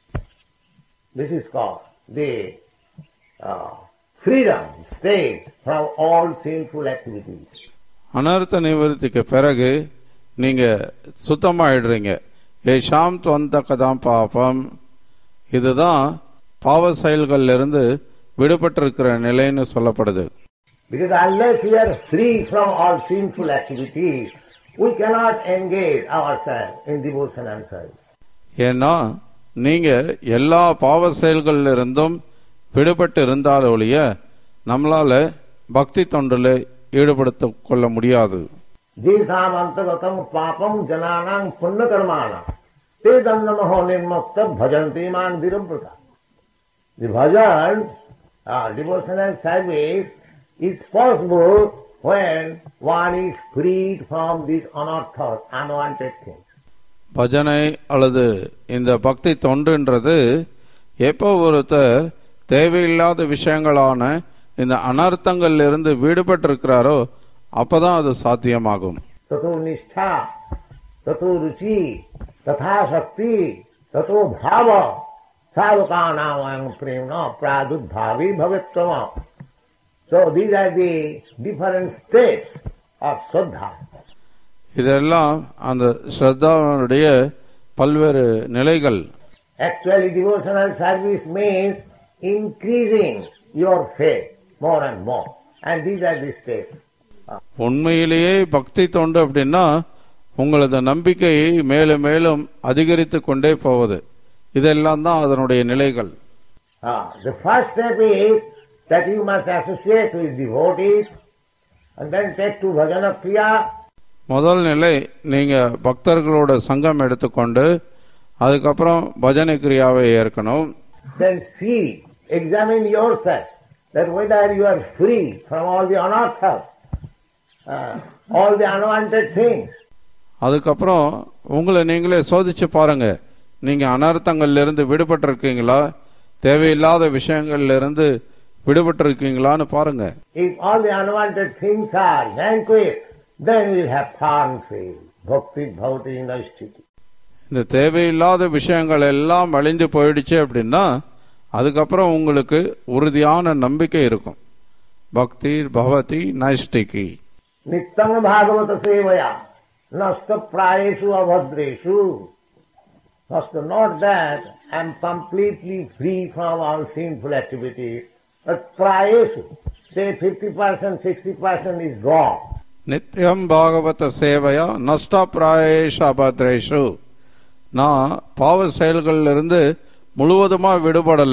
This is called the uh, freedom, stage from all sinful activities. அனர்த்த நிவர்த்திக்கு பிறகு நீங்க சுத்தமாயிடுறீங்க ஏஷாம் தொந்த கதாம் பாபம் இதுதான் பாவ செயல்கள்ல இருந்து விடுபட்டிருக்கிற நிலைன்னு சொல்லப்படுது Because unless we are free from all sinful activities, we cannot engage ourselves in devotion and service. ஏன்னா நீங்க எல்லா பாவ செயல்கள்ல இருந்தும் விடுபட்டு இருந்தால் ஒழிய நம்மளால பக்தி தொண்டில் ஈடுபடுத்திக் கொள்ள முடியாது Jesam antagatam papam jananang punya karmana te dandamaho nirmukta bhajanti man dirumprata. The bhajan, uh, devotional service is possible when one is freed from these unorthodox, unwanted things. பஜனை அல்லது இந்த பக்தி தொண்டுன்றது எப்போ ஒருத்தர் தேவையில்லாத விஷயங்களான இந்த அனர்த்தங்கள்ல இருந்து விடுபட்டிருக்கிறாரோ அப்பதான் அது சாத்தியமாகும் ततो निष्ठा ततो रुचि तथा शक्ति ततो भाव साधका नाम प्रेम न प्रादुर्भावी भवित्व So these are the different states of Shraddha. இதெல்லாம் அந்த ஸ்ரத்தாவனுடைய பல்வேறு நிலைகள் Actually devotional service means increasing your faith more and more. And these are the states. உண்மையிலேயே பக்தி தொண்டு அப்படின்னா உங்களது நம்பிக்கையை மேலும் மேலும் அதிகரித்து கொண்டே போவது இதெல்லாம் தான் அதனுடைய நிலைகள் Ah, the first step is that you must associate with devotees and then take to bhajana kriya முதல் நிலை நீங்க பக்தர்களோட சங்கம் எடுத்துக்கொண்டு அதுக்கப்புறம் பஜனை கிரியாவை ஏற்கணும் then see, examine yourself that whether you are free from all the anarthas, uh, all the unwanted things. அதுக்கப்புறம் உங்களை நீங்களே சோதிச்சு பாருங்க நீங்க அனர்த்தங்கள்ல இருந்து விடுபட்டு இருக்கீங்களா தேவையில்லாத விஷயங்கள்ல இருந்து விடுபட்டு இருக்கீங்களான்னு பாருங்க If all the unwanted things are vanquished, then we will have firm faith. Bhakti bhavati naisthiti. இந்த தேவையில்லாத விஷயங்கள் எல்லாம் அழிஞ்சு போயிடுச்சு அப்படின்னா அதுக்கப்புறம் உங்களுக்கு உறுதியான நம்பிக்கை இருக்கும் பக்தி பவதி நைஷ்டிகி Nityam bhagavata sevaya nasta prayeshu abhadreshu. Nasta not that I am completely free from all sinful activities, but prayeshu, say 50%, 60% is gone. நித்தியம் பாகவத சேவையா நஷ்ட பிராயேஷ அபத்ரேஷு நான் பாவ செயல்கள்ல இருந்து முழுவதுமா விடுபடல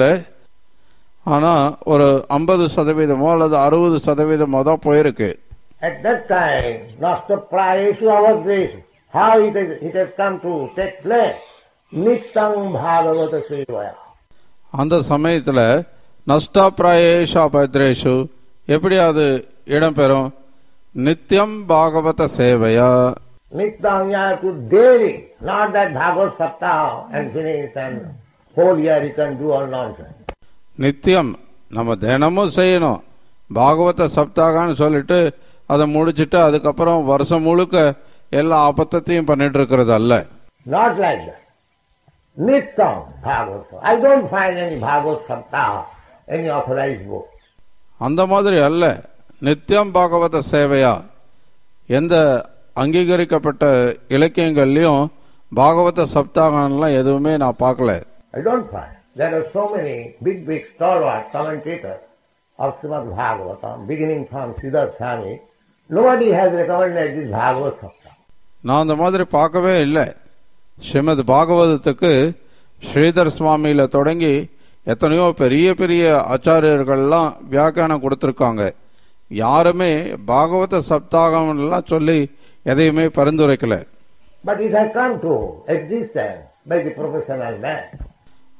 ஆனா ஒரு ஐம்பது சதவீதமோ அல்லது அறுபது சதவீதமோ தான் போயிருக்கு At that time, nasta prayeshu avadreshu. How it has, it has come to take place? Nityam bhagavata sevaya. அந்த சமயத்துல நஷ்ட பிராயேஷ அபத்ரேஷு எப்படி அது இடம்பெறும் நித்தியம் பாகவத சேவையா Nityam you have to daily, not that bhagavad saptaha and finish and whole year you can do all nonsense. நித்தியம் நம்ம தினமும் செய்யணும் பாகவத சப்தாகான்னு சொல்லிட்டு அதை முடிச்சிட்டு அதுக்கப்புறம் வருஷம் முழுக்க எல்லா அபத்தத்தையும் பண்ணிட்டு இருக்கிறது அல்ல Not like that. Nityam bhagavata. I don't find any bhagavad saptaha, any authorized book. அந்த மாதிரி அல்ல நித்தியம் பாகவத சேவையா எந்த அங்கீகரிக்கப்பட்ட இலக்கியங்கள்லயும் பாகவத சப்தாகம்லாம் எதுவுமே நான் பார்க்கல I don't find. There are so many big, big stalwart commentators of Srimad Bhagavatam, beginning from Siddharth Swami. Nobody has recommended this Bhagavad Saptaha. நான் அந்த மாதிரி பார்க்கவே இல்லை ஸ்ரீமத் பாகவதத்துக்கு ஸ்ரீதர் சுவாமியில தொடங்கி எத்தனையோ பெரிய பெரிய ஆச்சாரியர்கள்லாம் வியாக்கியானம் கொடுத்திருக்காங்க யாருமே பாகவத சப்தாகம் எல்லாம் சொல்லி எதையுமே பரிந்துரைக்கல But it has come to existence by the professional man.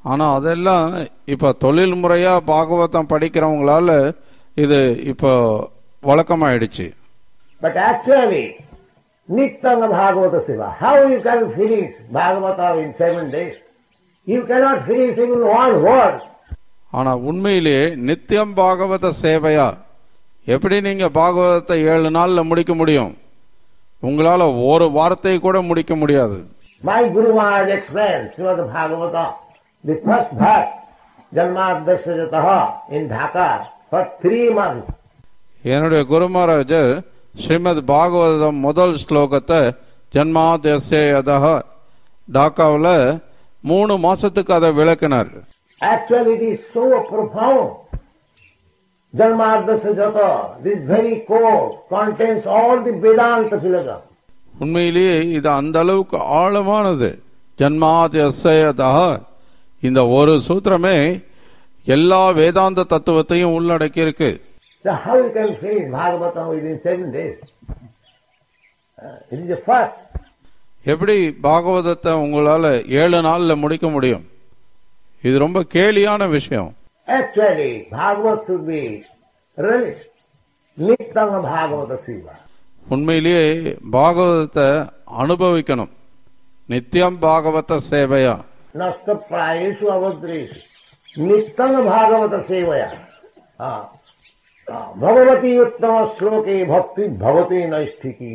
ஆனா அதெல்லாம் இப்ப தொழில் முறையா பாகவதம் படிக்கிறவங்களால இது இப்போ வழக்கமாயிடுச்சு But actually, Nityanga Bhagavata Seva, how you can finish Bhagavata in seven days? You cannot finish even one word. ஆனா உண்மையிலேயே நித்தியம் பாகவத சேவையா எப்படி நீங்க பாகவதத்தை ஏழு நாள்ல முடிக்க முடியும் உங்களால ஒரு வார்த்தை கூட முடிக்க முடியாது My Guru Maharaj explained Srimad Bhagavata, the first verse, Janmadasya Jataha in Dhaka for three months. என்னுடைய குருமராஜர் ஸ்ரீமத் பாகவதம் முதல் ஸ்லோகத்தை ஜன்மாதேசேயதா டாக்காவில் மூணு மாசத்துக்கு அதை விளக்கினார் Actually, it is so profound. Janmadasya Jata, this very core contains all the Vedanta philosophy. உண்மையிலேயே இது அந்த அளவுக்கு ஆழமானது ஜன்மாதேசேயதா இந்த ஒரு சூத்திரமே எல்லா வேதாந்த தத்துவத்தையும் உள்ளடக்கி இருக்கு So how you can finish Bhagavatam within seven days? Uh, it is the first. எப்படி பாகவதத்தை உங்களால ஏழு நாள்ல முடிக்க முடியும் இது ரொம்ப கேலியான விஷயம் Actually, Bhagavat should be relished. Nityanga Bhagavata Siva. உண்மையிலேயே பாகவதத்தை அனுபவிக்கணும் நித்தியம் பாகவத சேவையா नष्ट प्रायेषु अवद्रेषु नित्यंग भागवत सेवया हाँ, हाँ, भगवती उत्तम श्लोके भक्ति भवती नैष्ठिकी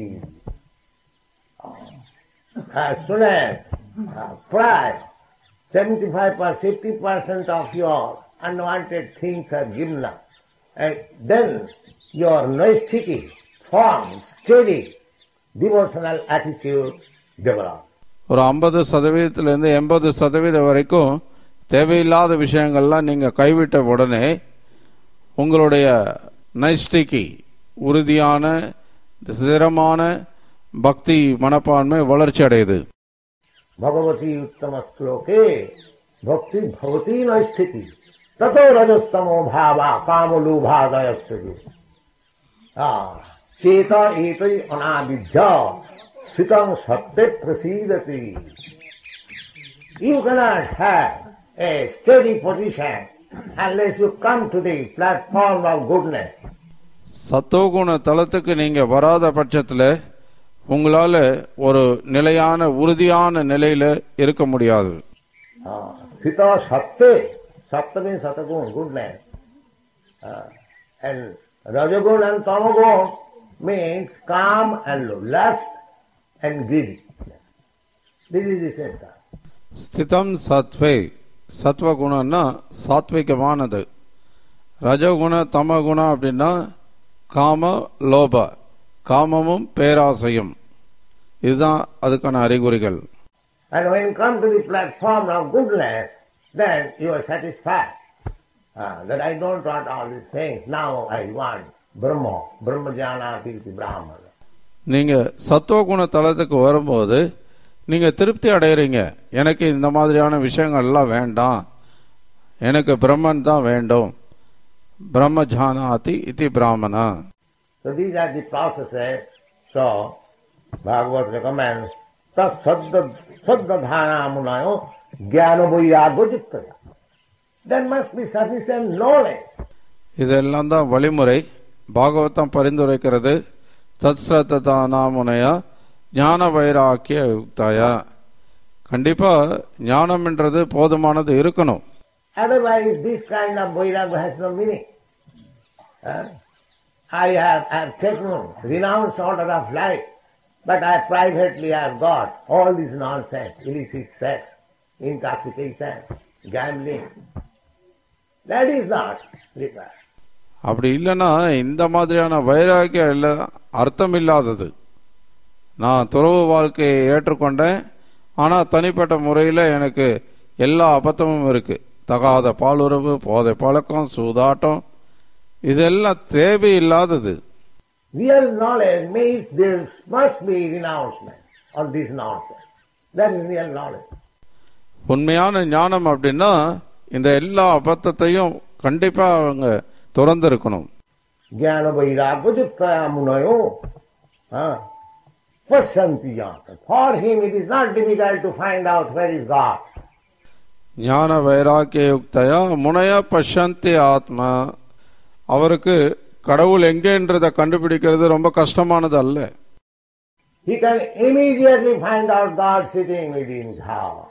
हाँ, सुने हाँ, प्राय सेवेंटी फाइव पर fifty percent of your unwanted things are given and then your noisticity form steady devotional attitude develop. ஒரு ஐம்பது சதவீதத்திலிருந்து எண்பது சதவீதம் வரைக்கும் தேவையில்லாத விஷயங்கள்லாம் நீங்க கைவிட்ட உடனே உங்களுடைய நைஷ்டிகி உறுதியான ஸ்திரமான பக்தி மனப்பான்மை வளர்ச்சி அடையுது भगवती उत्तम श्लोके भक्ति भवती न स्थिति ततो रजस्तमो भावा काम लोभादय चेत एक अनाविध्य सितम सत्य प्रसीदति you cannot have a steady position unless you come to the platform of goodness. சத்தோகுண தளத்துக்கு நீங்க வராத பட்சத்துல உங்களால ஒரு நிலையான உறுதியான நிலையில இருக்க முடியாது Uh, Sita Satte, Satta means Satagun, goodness. Uh, and Rajagun and Tamagun means calm and lust and greed. This is the same thing. ஸ்திதம் சத்வே சத்வகுணம்னா சாத்விகமானது ரஜகுண தமகுணம் அப்படின்னா காம லோப காமமும் பேராசையும் இதுதான் அதுக்கான அறிகுறிகள் And when you come to the platform of goodness, then you are satisfied. Uh, that I don't want all these things. Now I want Brahma, Brahma Jnana Tirti Brahmana. நீங்க சத்துவகுண தளத்துக்கு வரும்போது நீங்க திருப்தி அடைகிறீங்க எனக்கு இந்த மாதிரியான விஷயங்கள்லாம் வேண்டாம் எனக்கு பிரம்மன் தான் வேண்டும் பிரம்ம ஜானாதி இதி பிராமணா So these are the processes. So Bhagavad recommends tat sadda sadda dhana munayo jnana vairagya jittaya. There must be sufficient knowledge. இதெல்லாம் தான் வழிமுறை பாகவதம் பரிந்துரைக்கிறது தத் ஸ்ரத்தானாமுனையா ஞான வைராக்கிய யுக்தாயா கண்டிப்பா ஞானம்ன்றது போதுமானது இருக்கணும் Otherwise this kind of vairagya has no meaning. Huh? I have, I have taken renounced order of life, but I privately have got all this nonsense, illicit sex, intoxication, gambling. That is not required. அப்படி இல்லைன்னா இந்த மாதிரியான வைராக்கியம் இல்லை அர்த்தம் இல்லாதது நான் துறவு வாழ்க்கையை ஏற்றுக்கொண்டேன் ஆனால் தனிப்பட்ட முறையில் எனக்கு எல்லா அபத்தமும் இருக்கு தகாத பாலுறவு போதை பழக்கம் சூதாட்டம் இதெல்லாம் தேவையில்லாதது Real knowledge means there must be renouncement of this nonsense. That is real knowledge. உண்மையான ஞானம் அப்படின்னா இந்த எல்லா அபத்தத்தையும் கண்டிப்பா அவங்க துறந்து இருக்கணும் Jnana vairagya jittaya munayo. Huh? Pasyanti jnata. For him it is not difficult to find out where is God. ஞான வைராக்கியயுக்தயா முனைய பஷந்தி ஆத்மா அவருக்கு கடவுள் எங்கேன்றதை கண்டுபிடிக்கிறது ரொம்ப கஷ்டமானது அல்ல He can immediately find out God sitting within his heart.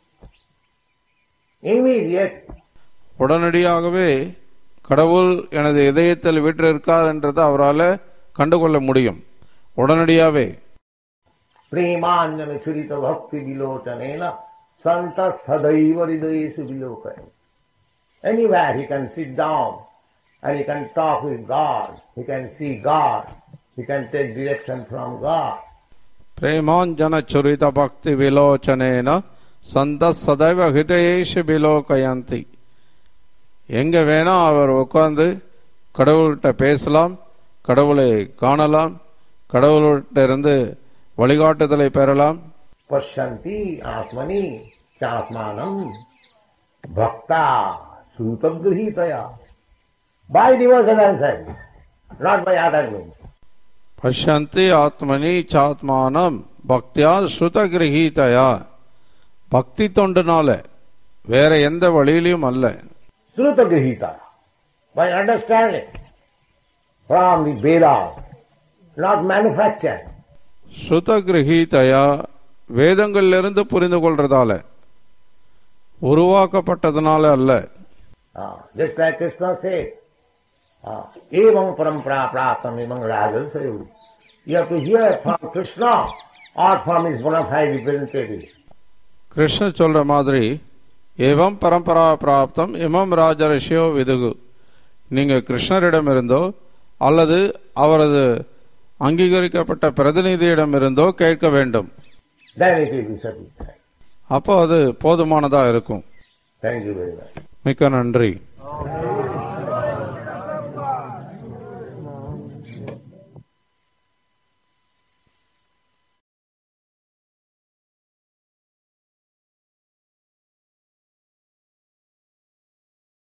Immediate. உடனடியாகவே கடவுள் எனது இதயத்தில் வீற்றிருக்கார் என்றதை அவரால் கண்டுகொள்ள முடியும் உடனடியாவே प्रेमान्यन चुरित भक्ति विलोचनेन संत सदैव हृदयेषु विलोकय Anywhere he can sit down and he can talk with God, he can see God, he can take direction from God. பிரேமாஞ்சன சுரித பக்தி விலோச்சனேன சந்த சதைவ ஹிதயேஷு விலோகயந்தி எங்க வேணா அவர் உட்கார்ந்து கடவுள்கிட்ட பேசலாம் கடவுளை காணலாம் கடவுள்கிட்ட இருந்து வழிகாட்டுதலை பெறலாம் पश्यन्ति आत्मनि चात्मानं भक्ता सुतगृहीतया by devotional side, not by other means. பஷ்யந்தி ஆத்மனி சாத்மானம் பக்தியா ஸ்ருத கிரகீதயா பக்தி தொண்டுனால வேற எந்த வழியிலையும் அல்ல Srutagrihita, by understanding from the Vedas, not manufactured. ஸ்ருத கிரகீதயா வேதங்களிலிருந்து புரிந்து கொள்றதால உருவாக்கப்பட்டதுனால அல்ல Ah, just like Krishna said, ah, evam parampara praptam evam rajasayu. You have to hear from Krishna or from his bona fide representatives. Krishna சொல்ற மாதிரி ஏவம் பரம்பரா பிராப்தம் இமம் ராஜரிஷியோ விதுகு நீங்க கிருஷ்ணரிடமிருந்தோ அல்லது அவரது அங்கீகரிக்கப்பட்ட பிரதிநிதியிடமிருந்தோ கேட்க வேண்டும் Then it will be satisfied. அப்போ அது போதுமானதா இருக்கும் Thank you very much. மிக்க நன்றி Om